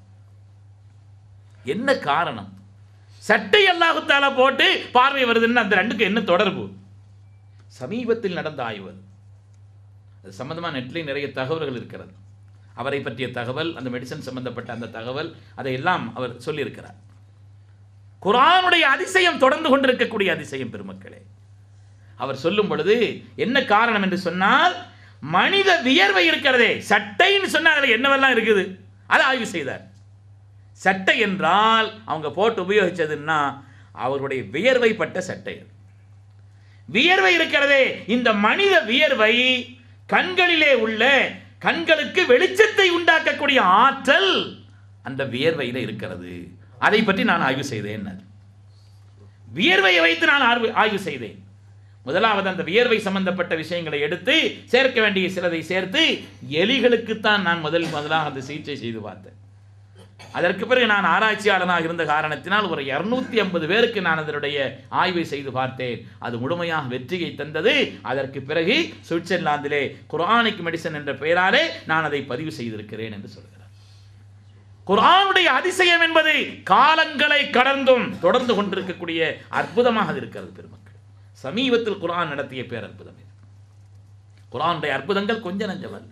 என்ன காரணம் சட்டை அல்லாஹு தாலா போட்டு பார்வை வருதுன்னு அந்த ரெண்டுக்கு என்ன தொடர்பு சமீபத்தில் நடந்த ஆய்வு அது. அது சம்பந்தமாக நெட்லையும் நிறைய தகவல்கள் இருக்கிறது அவரை பற்றிய தகவல் அந்த மெடிசன் சம்பந்தப்பட்ட அந்த தகவல் அதையெல்லாம் அவர் சொல்லியிருக்கிறார் குர்ஆனுடைய அதிசயம் தொடர்ந்து கொண்டிருக்கக்கூடிய அதிசயம் பெருமக்களே அவர் சொல்லும் பொழுது என்ன காரணம் என்று சொன்னால் மனித வியர்வை இருக்கிறதே சட்டைன்னு சொன்னா அதுல என்னவெல்லாம் இருக்குது அதை ஆய்வு செய்தார் சட்டை என்றால் அவங்க போட்டு உபயோகிச்சதுன்னா அவருடைய வியர்வை பட்ட சட்டை அது. வியர்வை இருக்கிறதே இந்த மனித வியர்வை கண்களிலே உள்ள கண்களுக்கு வெளிச்சத்தை உண்டாக்கக்கூடிய ஆற்றல் அந்த வியர்வையில் இருக்கிறது அதை பற்றி நான் ஆய்வு செய்தேன் வியர்வையை வைத்து நான் ஆய்வு ஆய்வு செய்தேன் முதலாவது அந்த வியர்வை சம்பந்தப்பட்ட விஷயங்களை எடுத்து சேர்க்க வேண்டிய சிலதை சேர்த்து எலிகளுக்குத்தான் நான் முதல் முதலாக அந்த சிகிச்சை செய்து பார்த்தேன் அதற்கு பிறகு நான் ஆராய்ச்சியாளனாக இருந்த காரணத்தினால் ஒரு இருநூத்தி ஐம்பது பேருக்கு நான் அதனுடைய ஆய்வை செய்து பார்த்தேன் அது முழுமையாக வெற்றியை தந்தது அதற்கு பிறகு சுவிட்சர்லாந்திலே குர்ஆனிக் மெடிசன் என்ற பெயராலே நான் அதை பதிவு செய்திருக்கிறேன் என்று சொல்கிறார் குர்ஆனுடைய அதிசயம் என்பது காலங்களை கடந்தும் தொடர்ந்து கொண்டிருக்கக்கூடிய அற்புதமாக அது இருக்கிறது பெருமக்கள் சமீபத்தில் குர்ஆன் நடத்திய பேரற்புதம் இது குர்ஆனுடைய அற்புதங்கள் கொஞ்ச நஞ்சமல்ல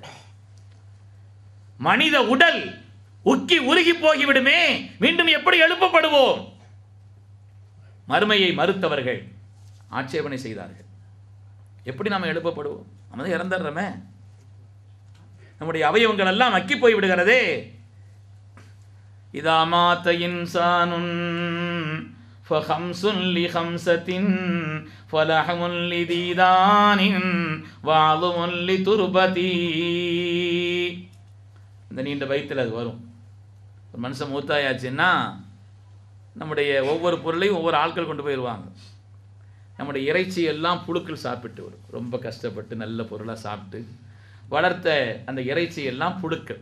மனித உடல் உக்கி உருகி போகிவிடுமே மீண்டும் எப்படி எழுப்பப்படுவோம் மறுமையை மறுத்தவர்கள் ஆட்சேபனை செய்தார்கள் எப்படி நாம் எழுப்பப்படுவோம் நம்ம தான் இறந்துடுறோமே நம்முடைய அவயவங்கள் எல்லாம் மக்கி போய் விடுகிறதே இதா மாத்த இன்சானுன் فخمس لخمسة فلحم لديدان وعظم لتربتي இந்த நீண்ட வயிற்றில் அது வரும் ஒரு மனுஷன் மூத்தாயாச்சுன்னா நம்முடைய ஒவ்வொரு பொருளையும் ஒவ்வொரு ஆட்கள் கொண்டு போயிடுவாங்க நம்முடைய இறைச்சி எல்லாம் புழுக்கள் சாப்பிட்டு வரும் ரொம்ப கஷ்டப்பட்டு நல்ல பொருளாக சாப்பிட்டு வளர்த்த அந்த இறைச்சி எல்லாம் புழுக்கள்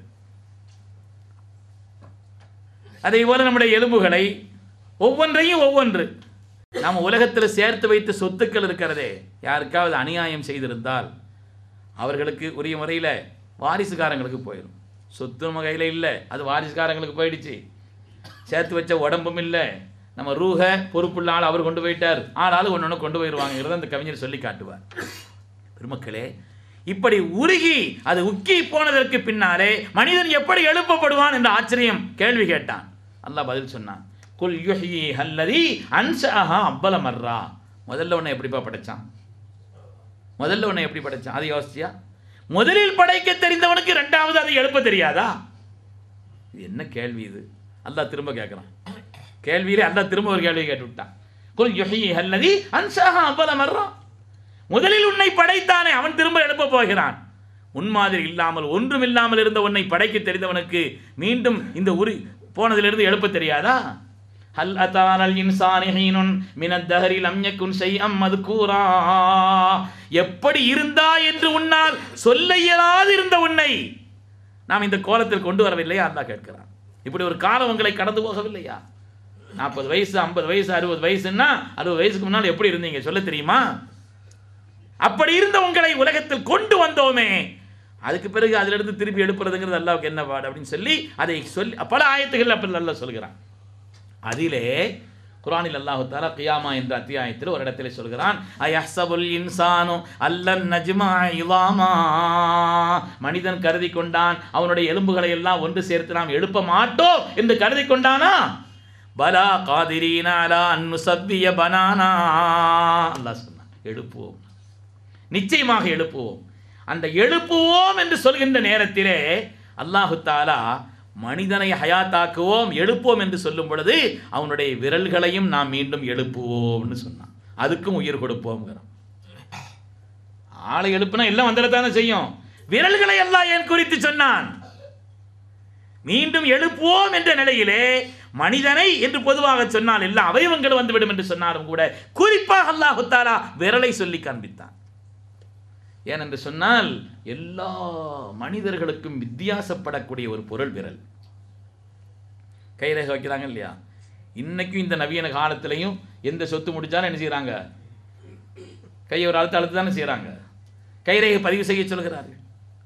அதே போல நம்முடைய எலும்புகளை ஒவ்வொன்றையும் ஒவ்வொன்று நாம் உலகத்தில் சேர்த்து வைத்த சொத்துக்கள் இருக்கிறதே யாருக்காவது அநியாயம் செய்திருந்தால் அவர்களுக்கு உரிய முறையில் வாரிசுக்காரங்களுக்கு போயிடும் சொத்து நம்ம கையில் இல்லை அது வாரிசுக்காரங்களுக்கு போயிடுச்சு சேர்த்து வச்ச உடம்பும் இல்லை நம்ம ரூஹ பொறுப்புள்ள ஆள் அவர் கொண்டு போயிட்டார் ஆளாள் ஒன்று ஒன்று கொண்டு போயிடுவாங்கிறத அந்த கவிஞர் சொல்லி காட்டுவார் பெருமக்களே இப்படி உருகி அது உக்கி போனதற்கு பின்னாலே மனிதன் எப்படி எழுப்பப்படுவான் என்ற ஆச்சரியம் கேள்வி கேட்டான் அல்லாஹ் பதில் சொன்னான் குல் யுஹ்யி ஹல்லதி அன்ஷாஹா அவ்வல மர்ரா முதல்ல உன்னை எப்படிப்பா படைச்சான் முதல்ல உன்னை எப்படி படைச்சான் அதை யோசிச்சியா முதலில் படைக்க தெரிந்தவனுக்கு ரெண்டாவது அதை எழுப்ப தெரியாதா இது என்ன கேள்வி இது அல்லாஹ் திரும்ப கேட்குறான் கேள்வியிலே அல்லாஹ் திரும்ப ஒரு கேள்வி கேட்டு விட்டான் குல் யுஹ்யி ஹல்லதி அன்ஷாஹா அவ்வல மர்ரா முதலில் உன்னை படைத்தானே அவன் திரும்ப எழுப்ப போகிறான் முன்மாதிரி இல்லாமல் ஒன்றும் இல்லாமல் இருந்த உன்னை படைக்க தெரிந்தவனுக்கு மீண்டும் இந்த உரி போனதிலிருந்து எழுப்ப தெரியாதா ஹல் அத்தானல் இன்சானி ஹீனுன் மினத் தஹரி லம் யகுன் ஷைஅம் மذ்கூரா எப்படி இருந்தா என்று உன்னால் சொல்ல இயலாது இருந்த உன்னை நாம் இந்த கோலத்தில் கொண்டு வரவில்லையா அல்லாஹ் கேட்கிறான் இப்படி ஒரு காலம் உங்களை கடந்து போகவில்லையா நாற்பது வயசு ஐம்பது வயசு அறுபது வயசுன்னா அறுபது வயசுக்கு முன்னால் எப்படி இருந்தீங்க சொல்ல தெரியுமா அப்படி இருந்த உங்களை உலகத்தில் கொண்டு வந்தோமே அதுக்கு பிறகு அதிலிருந்து திருப்பி எழுப்புறதுங்கிறது அல்லாவுக்கு என்ன பாடு அப்படின்னு சொல்லி அதை சொல்லி பல ஆயத்துகள் அப்படி நல்லா சொல்கிறான் அதிலே குரானில் அல்லாஹு தாலா கியாமா என்ற அத்தியாயத்தில் ஒரு இடத்துல சொல்கிறான் அயஹ்சபுல் இன்சானு அல்லன் நஜ்மா இலாமா மனிதன் கருதி கொண்டான் அவனுடைய எலும்புகளை எல்லாம் ஒன்று சேர்த்து நாம் எழுப்ப மாட்டோம் என்று கருதி கொண்டானா பலா காதிரீன அலா அன்னுசவ்விய பனானா அல்லாஹ் சொன்னான் எழுப்புவோம் நிச்சயமாக எழுப்புவோம் அந்த எழுப்புவோம் என்று சொல்கின்ற நேரத்திலே அல்லாஹு தாலா மனிதனை ஹயாத்தாக்குவோம் எழுப்புவோம் என்று சொல்லும் பொழுது அவனுடைய விரல்களையும் நாம் மீண்டும் எழுப்புவோம்னு சொன்னான் அதுக்கும் உயிர் கொடுப்போம்ங்கிறோம் ஆளை எழுப்புனா எல்லாம் வந்துடத்தானே செய்யும் விரல்களை எல்லாம் ஏன் குறித்து சொன்னான் மீண்டும் எழுப்புவோம் என்ற நிலையிலே மனிதனை என்று பொதுவாக சொன்னால் எல்லா அவயவங்களும் வந்துவிடும் என்று சொன்னாலும் கூட குறிப்பாக அல்லாஹு தாலா விரலை சொல்லி காண்பித்தான் ஏனென்று சொன்னால் எல்லா மனிதர்களுக்கும் வித்தியாசப்படக்கூடிய ஒரு பொருள் விரல் கைரேகை வைக்கிறாங்க இல்லையா இன்னைக்கும் இந்த நவீன காலத்திலையும் எந்த சொத்து முடிச்சாலும் என்ன செய்கிறாங்க கையை ஒரு அழுத்த அழுத்து தானே செய்கிறாங்க கைரேகை பதிவு செய்ய சொல்கிறார்கள்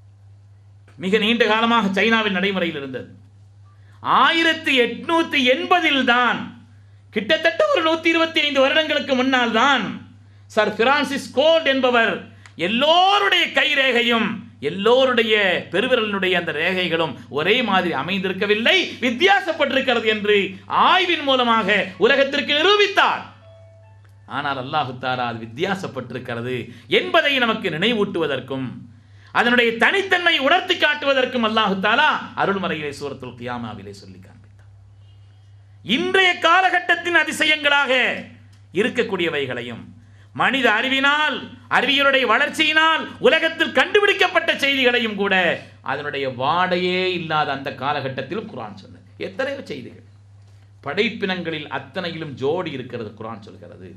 மிக நீண்ட காலமாக சைனாவில் நடைமுறையில் இருந்தது ஆயிரத்தி எட்நூத்தி எண்பதில் தான் கிட்டத்தட்ட ஒரு நூத்தி இருபத்தி ஐந்து வருடங்களுக்கு முன்னால் தான் சர் பிரான்சிஸ் கோல்ட் என்பவர் எல்லோருடைய கை ரேகையும் எல்லோருடைய பெருவிரலினுடைய அந்த ரேகைகளும் ஒரே மாதிரி அமைந்திருக்கவில்லை வித்தியாசப்பட்டிருக்கிறது என்று ஆய்வின் மூலமாக உலகத்திற்கு நிரூபித்தார் ஆனால் அல்லாஹு தாலா அது வித்தியாசப்பட்டிருக்கிறது என்பதை நமக்கு நினைவூட்டுவதற்கும் அதனுடைய தனித்தன்மை உணர்த்தி காட்டுவதற்கும் அல்லாஹு தாலா அருள்மறையிலே சூரத்துல் கியாமாவிலே சொல்லி காண்பித்தார் இன்றைய காலகட்டத்தின் அதிசயங்களாக இருக்கக்கூடியவைகளையும் மனித அறிவினால் அறிவியலுடைய வளர்ச்சியினால் உலகத்தில் கண்டுபிடிக்கப்பட்ட செய்திகளையும் கூட அதனுடைய வாடையே இல்லாத அந்த காலகட்டத்திலும் குரான் சொன்னது எத்தனையோ செய்திகள் படைப்பினங்களில் அத்தனையிலும் ஜோடி இருக்கிறது குரான் சொல்கிறது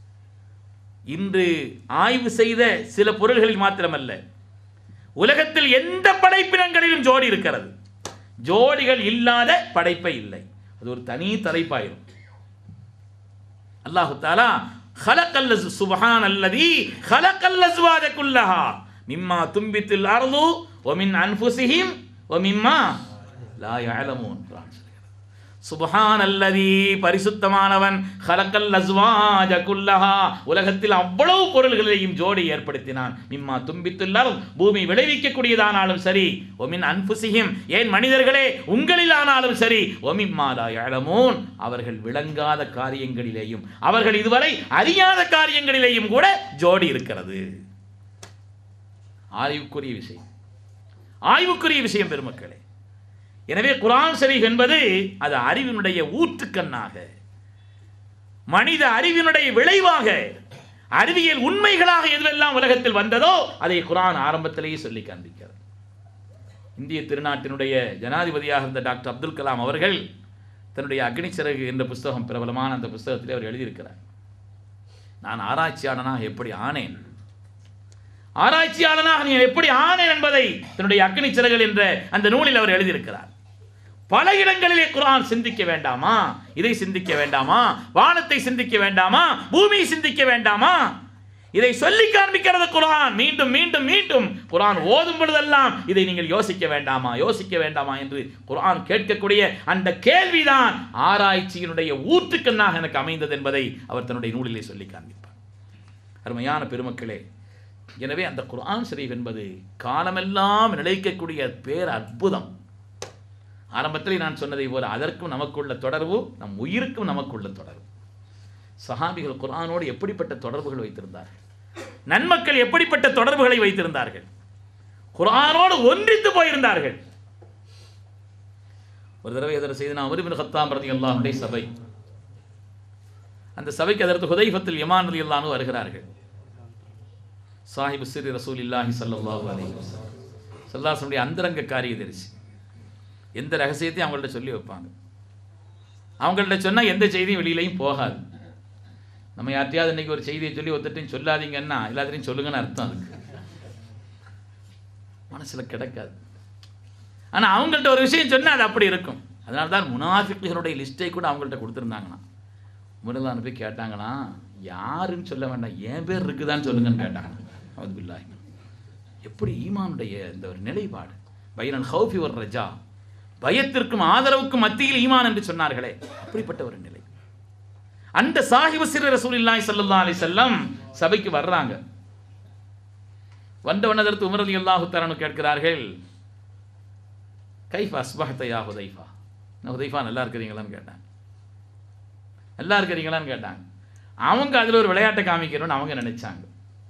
இன்று ஆய்வு செய்த சில பொருள்களில் மாத்திரமல்ல உலகத்தில் எந்த படைப்பினங்களிலும் ஜோடி இருக்கிறது ஜோடிகள் இல்லாத படைப்பை இல்லை அது ஒரு தனி தலைப்பாயிரும் அல்லாஹு தாலா خلق سبحان الذي خلق الازواج كلها مما تنبت الارض ومن انفسهم ومما لا يعلمون சுபஹான் அல்லதி பரிசுத்தமானவன் ஹலக்கல் அஸ்வாஜ குல்லஹா உலகத்தில் அவ்வளவு பொருள்களையும் ஜோடி ஏற்படுத்தினான் மிம்மா தும்பித்துள்ளாலும் பூமி விளைவிக்கக்கூடியதானாலும் சரி ஒமின் அன்புசியும் ஏன் மனிதர்களே உங்களில் ஆனாலும் சரி ஒமிம்மாலா எழமோன் அவர்கள் விளங்காத காரியங்களிலேயும் அவர்கள் இதுவரை அறியாத காரியங்களிலேயும் கூட ஜோடி இருக்கிறது ஆய்வுக்குரிய விஷயம் ஆய்வுக்குரிய விஷயம் பெருமக்களே எனவே குரான் ஷரீஃப் என்பது அது அறிவினுடைய ஊற்றுக்கண்ணாக மனித அறிவினுடைய விளைவாக அறிவியல் உண்மைகளாக எதுவெல்லாம் உலகத்தில் வந்ததோ அதை குரான் ஆரம்பத்திலேயே சொல்லி காண்பிக்கிறது இந்திய திருநாட்டினுடைய ஜனாதிபதியாக இருந்த டாக்டர் அப்துல் கலாம் அவர்கள் தன்னுடைய அக்னி சிறகு என்ற புஸ்தகம் பிரபலமான அந்த புஸ்தகத்திலே அவர் எழுதியிருக்கிறார் நான் ஆராய்ச்சியாளனாக எப்படி ஆனேன் ஆராய்ச்சியாளனாக நீ எப்படி ஆனேன் என்பதை தன்னுடைய அக்னி சிறகுகள் என்ற அந்த நூலில் அவர் எழுதியிருக்கிறார் பல இடங்களிலே குர்ஆன் சிந்திக்க வேண்டாமா இதை சிந்திக்க வேண்டாமா வானத்தை சிந்திக்க வேண்டாமா பூமியை சிந்திக்க வேண்டாமா இதை சொல்லி காண்பிக்கிறது குர்ஆன் மீண்டும் மீண்டும் மீண்டும் குர்ஆன் ஓதும் பொழுதெல்லாம் இதை நீங்கள் யோசிக்க வேண்டாமா யோசிக்க வேண்டாமா என்று குர்ஆன் கேட்கக்கூடிய அந்த கேள்விதான் ஆராய்ச்சியினுடைய ஊற்றுக்கண்ணாக எனக்கு அமைந்தது என்பதை அவர் தன்னுடைய நூலிலே சொல்லி காண்பிப்பார் அருமையான பெருமக்களே எனவே அந்த குர்ஆன் ஷரீஃப் என்பது காலமெல்லாம் நிலைக்கக்கூடிய பேர் அற்புதம் ஆரம்பத்தில் நான் சொன்னதை போல அதற்கும் நமக்குள்ள தொடர்பு நம் உயிருக்கும் நமக்குள்ள தொடர்பு சஹாபிகள் குர்ஆனோடு எப்படிப்பட்ட தொடர்புகள் வைத்திருந்தார்கள் நன்மக்கள் எப்படிப்பட்ட தொடர்புகளை வைத்திருந்தார்கள் குர்ஆனோடு ஒன்றித்து போயிருந்தார்கள் ஒரு தடவை எதிர செய்து நான் அமருபின் ஹத்தாம் ரதி அல்லாஹுடைய சபை அந்த சபைக்கு அதற்கு ஹுதைஃபத்தில் யமான் ரதி அல்லானு வருகிறார்கள் சாஹிபு சிறி ரசூல் இல்லாஹி சல்லாஹூ அலி சல்லாசனுடைய அந்தரங்க காரியதரிசி எந்த ரகசியத்தையும் அவங்கள்ட்ட சொல்லி வைப்பாங்க அவங்கள்ட்ட சொன்னால் எந்த செய்தியும் வெளியிலையும் போகாது நம்ம யார்ட்டையாவது இன்னைக்கு ஒரு செய்தியை சொல்லி ஒருத்தட்டையும் சொல்லாதீங்கன்னா எல்லாத்தையும் சொல்லுங்கன்னு அர்த்தம் அதுக்கு மனசில் கிடக்காது ஆனால் அவங்கள்ட்ட ஒரு விஷயம் சொன்னால் அது அப்படி இருக்கும் அதனால தான் முனாஃபிக்குகளுடைய லிஸ்ட்டை கூட அவங்கள்ட்ட கொடுத்துருந்தாங்களாம் முருகலான போய் கேட்டாங்களாம் யாருன்னு சொல்ல வேண்டாம் என் பேர் இருக்குதான்னு சொல்லுங்கன்னு கேட்டாங்க அது பில்லாஹி எப்படி ஈமானுடைய இந்த ஒரு நிலைப்பாடு பைரன் ஹவுஃபி ஒரு ரஜா பயத்திற்கும் ஆதரவுக்கும் மத்தியில் ஈமான் என்று சொன்னார்களே அப்படிப்பட்ட ஒரு நிலை அந்த சாஹிபு சிறு ரசூலில்லாஹி ஸல்லல்லாஹு அலைஹி வஸல்லம் சபைக்கு வர்றாங்க வந்தவன் அதற்கு உமர் ரலியல்லாஹு தஆலா கேட்கிறார்கள் கைஃப் அஸ்பஹத யா ஹுதைஃபா நான் ஹுதைஃபா நல்லா இருக்கிறீங்களான்னு கேட்டேன் நல்லா இருக்கிறீங்களான்னு கேட்டாங்க அவங்க அதில் ஒரு விளையாட்டை காமிக்கணும்னு அவங்க நினைச்சாங்க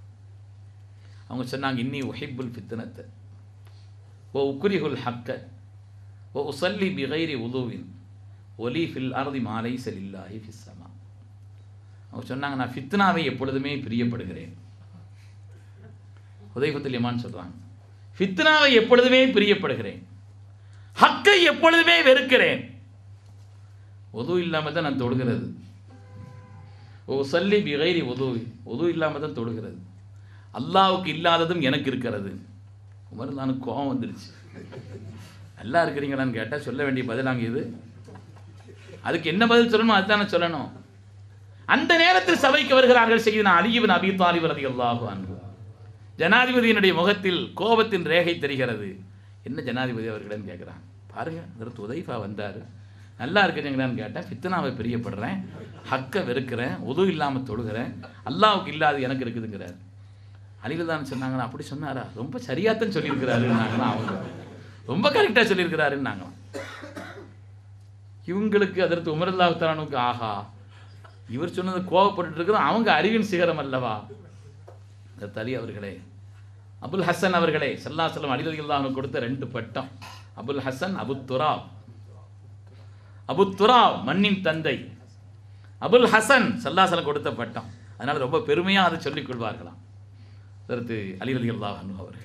அவங்க சொன்னாங்க இன்னி உஹிப்புல் ஃபித்னத்தை ஓ உக்ரிஹுல் ஹக்க ஓ உசல்லி பிகைரி உதுவின் ஒலி ஃபில் அறுதி மாலை செலில்லாஹி ஃபிஸ்ஸமா அவங்க சொன்னாங்க நான் ஃபித்னாவை எப்பொழுதுமே பிரியப்படுகிறேன் உதயபத்தில் யமான் சொல்கிறாங்க ஃபித்னாவை எப்பொழுதுமே பிரியப்படுகிறேன் ஹக்கை எப்பொழுதுமே வெறுக்கிறேன் உது இல்லாமல் தான் நான் தொடுகிறது ஓ சல்லி பிகைரி உதவி உது இல்லாமல் தான் தொடுகிறது அல்லாவுக்கு இல்லாததும் எனக்கு இருக்கிறது உமர் நான் கோபம் வந்துருச்சு நல்லா இருக்கிறீங்களான்னு கேட்டால் சொல்ல வேண்டிய பதிலாங்க இது அதுக்கு என்ன பதில் சொல்லணும் அதுதானே சொல்லணும் அந்த நேரத்தில் சபைக்கு வருகிறார்கள் செய்தின அலியுவின் அபி தாலிபர் அதி அல்லாஹு அன்பு ஜனாதிபதியினுடைய முகத்தில் கோபத்தின் ரேகை தெரிகிறது என்ன ஜனாதிபதி அவர்களிடம் கேட்குறாங்க பாருங்க அதற்கு உதைஃபா வந்தார் நல்லா இருக்கிறீங்களான்னு கேட்டேன் ஃபித்னாவை பிரியப்படுறேன் ஹக்கை வெறுக்கிறேன் உதவு இல்லாமல் தொழுகிறேன் அல்லாவுக்கு இல்லாது எனக்கு இருக்குதுங்கிறார் அலிகள் தான் சொன்னாங்களா அப்படி சொன்னாரா ரொம்ப சரியாத்தான் சொல்லியிருக்கிறாருன்னாங்களாம் அவங்க ரொம்ப கரெக்டாக சொல்லியிருக்கிறாருன்னாங்களாம் இவங்களுக்கு அதற்கு உமரல்லாஹானுக்கு ஆஹா இவர் சொன்னது கோவப்பட்டு இருக்கிறது அவங்க அறிவின் சிகரம் அல்லவா இந்த தலி அவர்களே அபுல் ஹசன் அவர்களே சல்லாசலம் அலிதல் அவனுக்கு கொடுத்த ரெண்டு பட்டம் அபுல் ஹசன் அபு துராப் அபு துராப் மண்ணின் தந்தை அபுல் ஹசன் சல்லாசலம் கொடுத்த பட்டம் அதனால் ரொம்ப பெருமையாக அதை சொல்லிக் கொள்வார்களாம் அதற்கு அலிரலி அல்லாஹ் அவர்கள்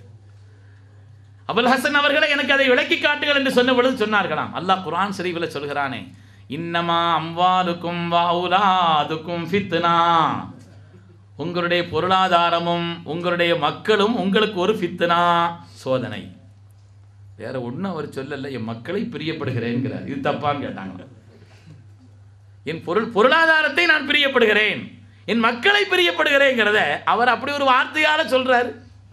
அபுல் ஹசன் அவர்களை எனக்கு அதை விளக்கி காட்டுங்கள் என்று சொன்ன பொழுது சொன்னார்களாம் அல்லாஹ் குரான் ஷரீஃபில் சொல்கிறானே இன்னமா அம்வாலுக்கும் வாவுலாதுக்கும் ஃபித்னா உங்களுடைய பொருளாதாரமும் உங்களுடைய மக்களும் உங்களுக்கு ஒரு ஃபித்னா சோதனை வேற ஒன்றும் அவர் சொல்லல என் மக்களை பிரியப்படுகிறேன்கிறார் இது தப்பான்னு கேட்டாங்க என் பொருள் பொருளாதாரத்தை நான் பிரியப்படுகிறேன் என் மக்களை பிரியப்படுகிறேங்கிறத அவர் அப்படி ஒரு வார்த்தையால சொல்றாரு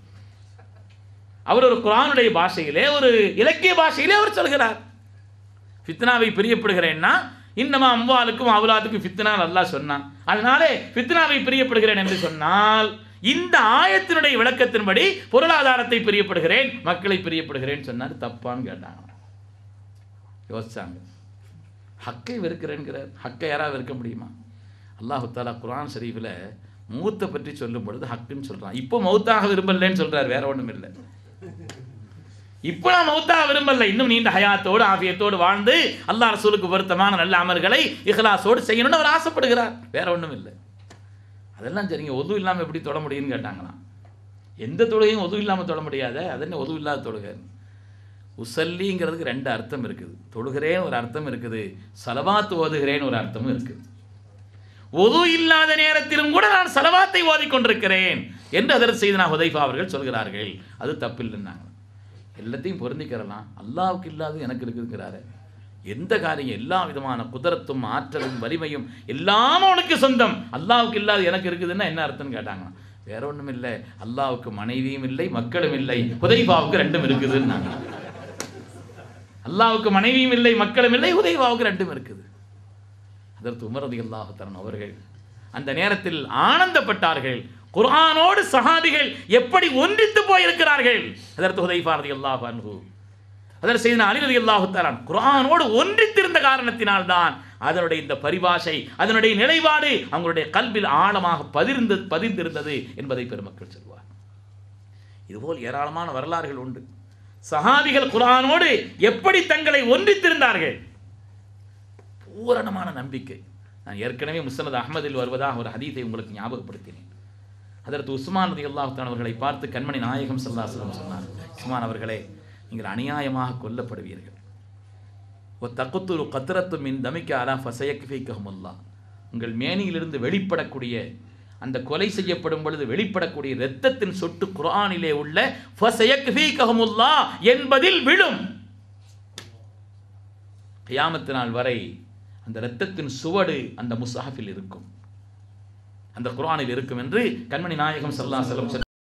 அவர் ஒரு குரானுடைய பாஷையிலே ஒரு இலக்கிய பாஷையிலே அவர் சொல்கிறார் ஃபித்னாவை பிரியப்படுகிறேன்னா இன்னமா அம்பாலுக்கும் அவுலாதுக்கும் ஃபித்னா அல்லாஹ் சொன்னான் அதனாலே ஃபித்னாவை பிரியப்படுகிறேன் என்று சொன்னால் இந்த ஆயத்தினுடைய விளக்கத்தின்படி பொருளாதாரத்தை பிரியப்படுகிறேன் மக்களை பிரியப்படுகிறேன் சொன்னார் தப்பான்னு கேட்டாங்க யோசிச்சாங்க ஹக்கை வெறுக்கிறேன்கிறார் ஹக்கை யாராவது வெறுக்க முடியுமா அல்லாஹு தாலா குரான் ஷரீஃபில் மூத்தை பற்றி சொல்லும் பொழுது ஹக்குன்னு சொல்கிறான் இப்போ மௌத்தாக விரும்பலன்னு சொல்கிறார் வேற ஒன்றும் இல்லை இப்போ நான் மௌத்தாக விரும்பல இன்னும் நீண்ட ஹயாத்தோடு ஆபியத்தோடு வாழ்ந்து அல்லாஹ் ரசூலுக்கு பொருத்தமான நல்ல அமல்களை இஹ்லாஸோடு செய்யணும்னு அவர் ஆசைப்படுகிறார் வேற ஒன்றும் இல்லை அதெல்லாம் சரிங்க ஒது இல்லாமல் எப்படி தொட முடியும்னு கேட்டாங்களாம் எந்த தொழுகையும் ஒது இல்லாமல் தொட முடியாத அது என்ன ஒது இல்லாத தொழுகை உசல்லிங்கிறதுக்கு ரெண்டு அர்த்தம் இருக்குது தொழுகிறேன் ஒரு அர்த்தம் இருக்குது சலவாத்து ஓதுகிறேன் ஒரு அர்த்தமும் இருக்குது ஒது இல்லாத நேரத்திலும் கூட நான் சலவாத்தை ஓதிக்கொண்டிருக்கிறேன் என்று அதற்கு செய்தனா ஹுதைஃபா அவர்கள் சொல்கிறார்கள் அது தப்பில்லைன்னாங்க எல்லாத்தையும் பொருந்திக்கிறலாம் அல்லாவுக்கு இல்லாத எனக்கு இருக்குங்கிறாரு எந்த காரியம் எல்லா விதமான குதிரத்தும் ஆற்றலும் வலிமையும் எல்லாம் அவனுக்கு சொந்தம் அல்லாவுக்கு இல்லாத எனக்கு இருக்குதுன்னா என்ன அர்த்தம்னு கேட்டாங்க வேற ஒன்றும் இல்லை அல்லாவுக்கு மனைவியும் இல்லை மக்களும் இல்லை ஹுதைஃபாவுக்கு ரெண்டும் இருக்குதுன்னாங்க அல்லாவுக்கு மனைவியும் இல்லை மக்களும் இல்லை ஹுதைஃபாவுக்கு ரெண்டும் இருக்குது அதற்கு உமரதி அல்லாஹத்தரன் அவர்கள் அந்த நேரத்தில் ஆனந்தப்பட்டார்கள் குர்ஆனோடு சஹாபிகள் எப்படி ஒன்றித்து போயிருக்கிறார்கள் அதற்கு ஹுதைஃபா ரதி அல்லாஹ் அன்ஹு அதற்கு செய்த அலி ரதி அல்லாஹு தரான் குர்ஆனோடு ஒன்றித்திருந்த காரணத்தினால்தான் அதனுடைய இந்த பரிபாஷை அதனுடைய நிலைப்பாடு அவங்களுடைய கல்வில் ஆழமாக பதிர்ந்து பதிந்திருந்தது என்பதை பெருமக்கள் சொல்வார் இதுபோல் ஏராளமான வரலாறுகள் உண்டு சஹாபிகள் குர்ஆனோடு எப்படி தங்களை ஒன்றித்திருந்தார்கள் பூரணமான நம்பிக்கை நான் ஏற்கனவே முஸ்னத் அஹ்மதில் வருவதாக ஒரு ஹதீஸை உங்களுக்கு ஞாபகப்படுத்தினேன் அதற்கு உஸ்மான் ரதி அல்லாஹான் அவர்களை பார்த்து கண்மணி நாயகம் சல்லாஸ்லம் சொன்னார் உஸ்மான் அவர்களே நீங்கள் அநியாயமாக கொல்லப்படுவீர்கள் ஒ தக்குத்துரு கத்திரத்து மின் தமிக்க அலா ஃபசயக்ஃபீக்கஹமுல்லா உங்கள் மேனியிலிருந்து வெளிப்படக்கூடிய அந்த கொலை செய்யப்படும் பொழுது வெளிப்படக்கூடிய இரத்தத்தின் சொட்டு குர்ஆனிலே உள்ள ஃபசயக்ஃபீக்கஹமுல்லா என்பதில் விழும் கியாமத்து நாள் வரை அந்த இரத்தத்தின் சுவடு அந்த முசாஃபில் இருக்கும் அந்த குர்ஆனில் இருக்கும் என்று கண்மணி நாயகம் சல்லா செல்லம்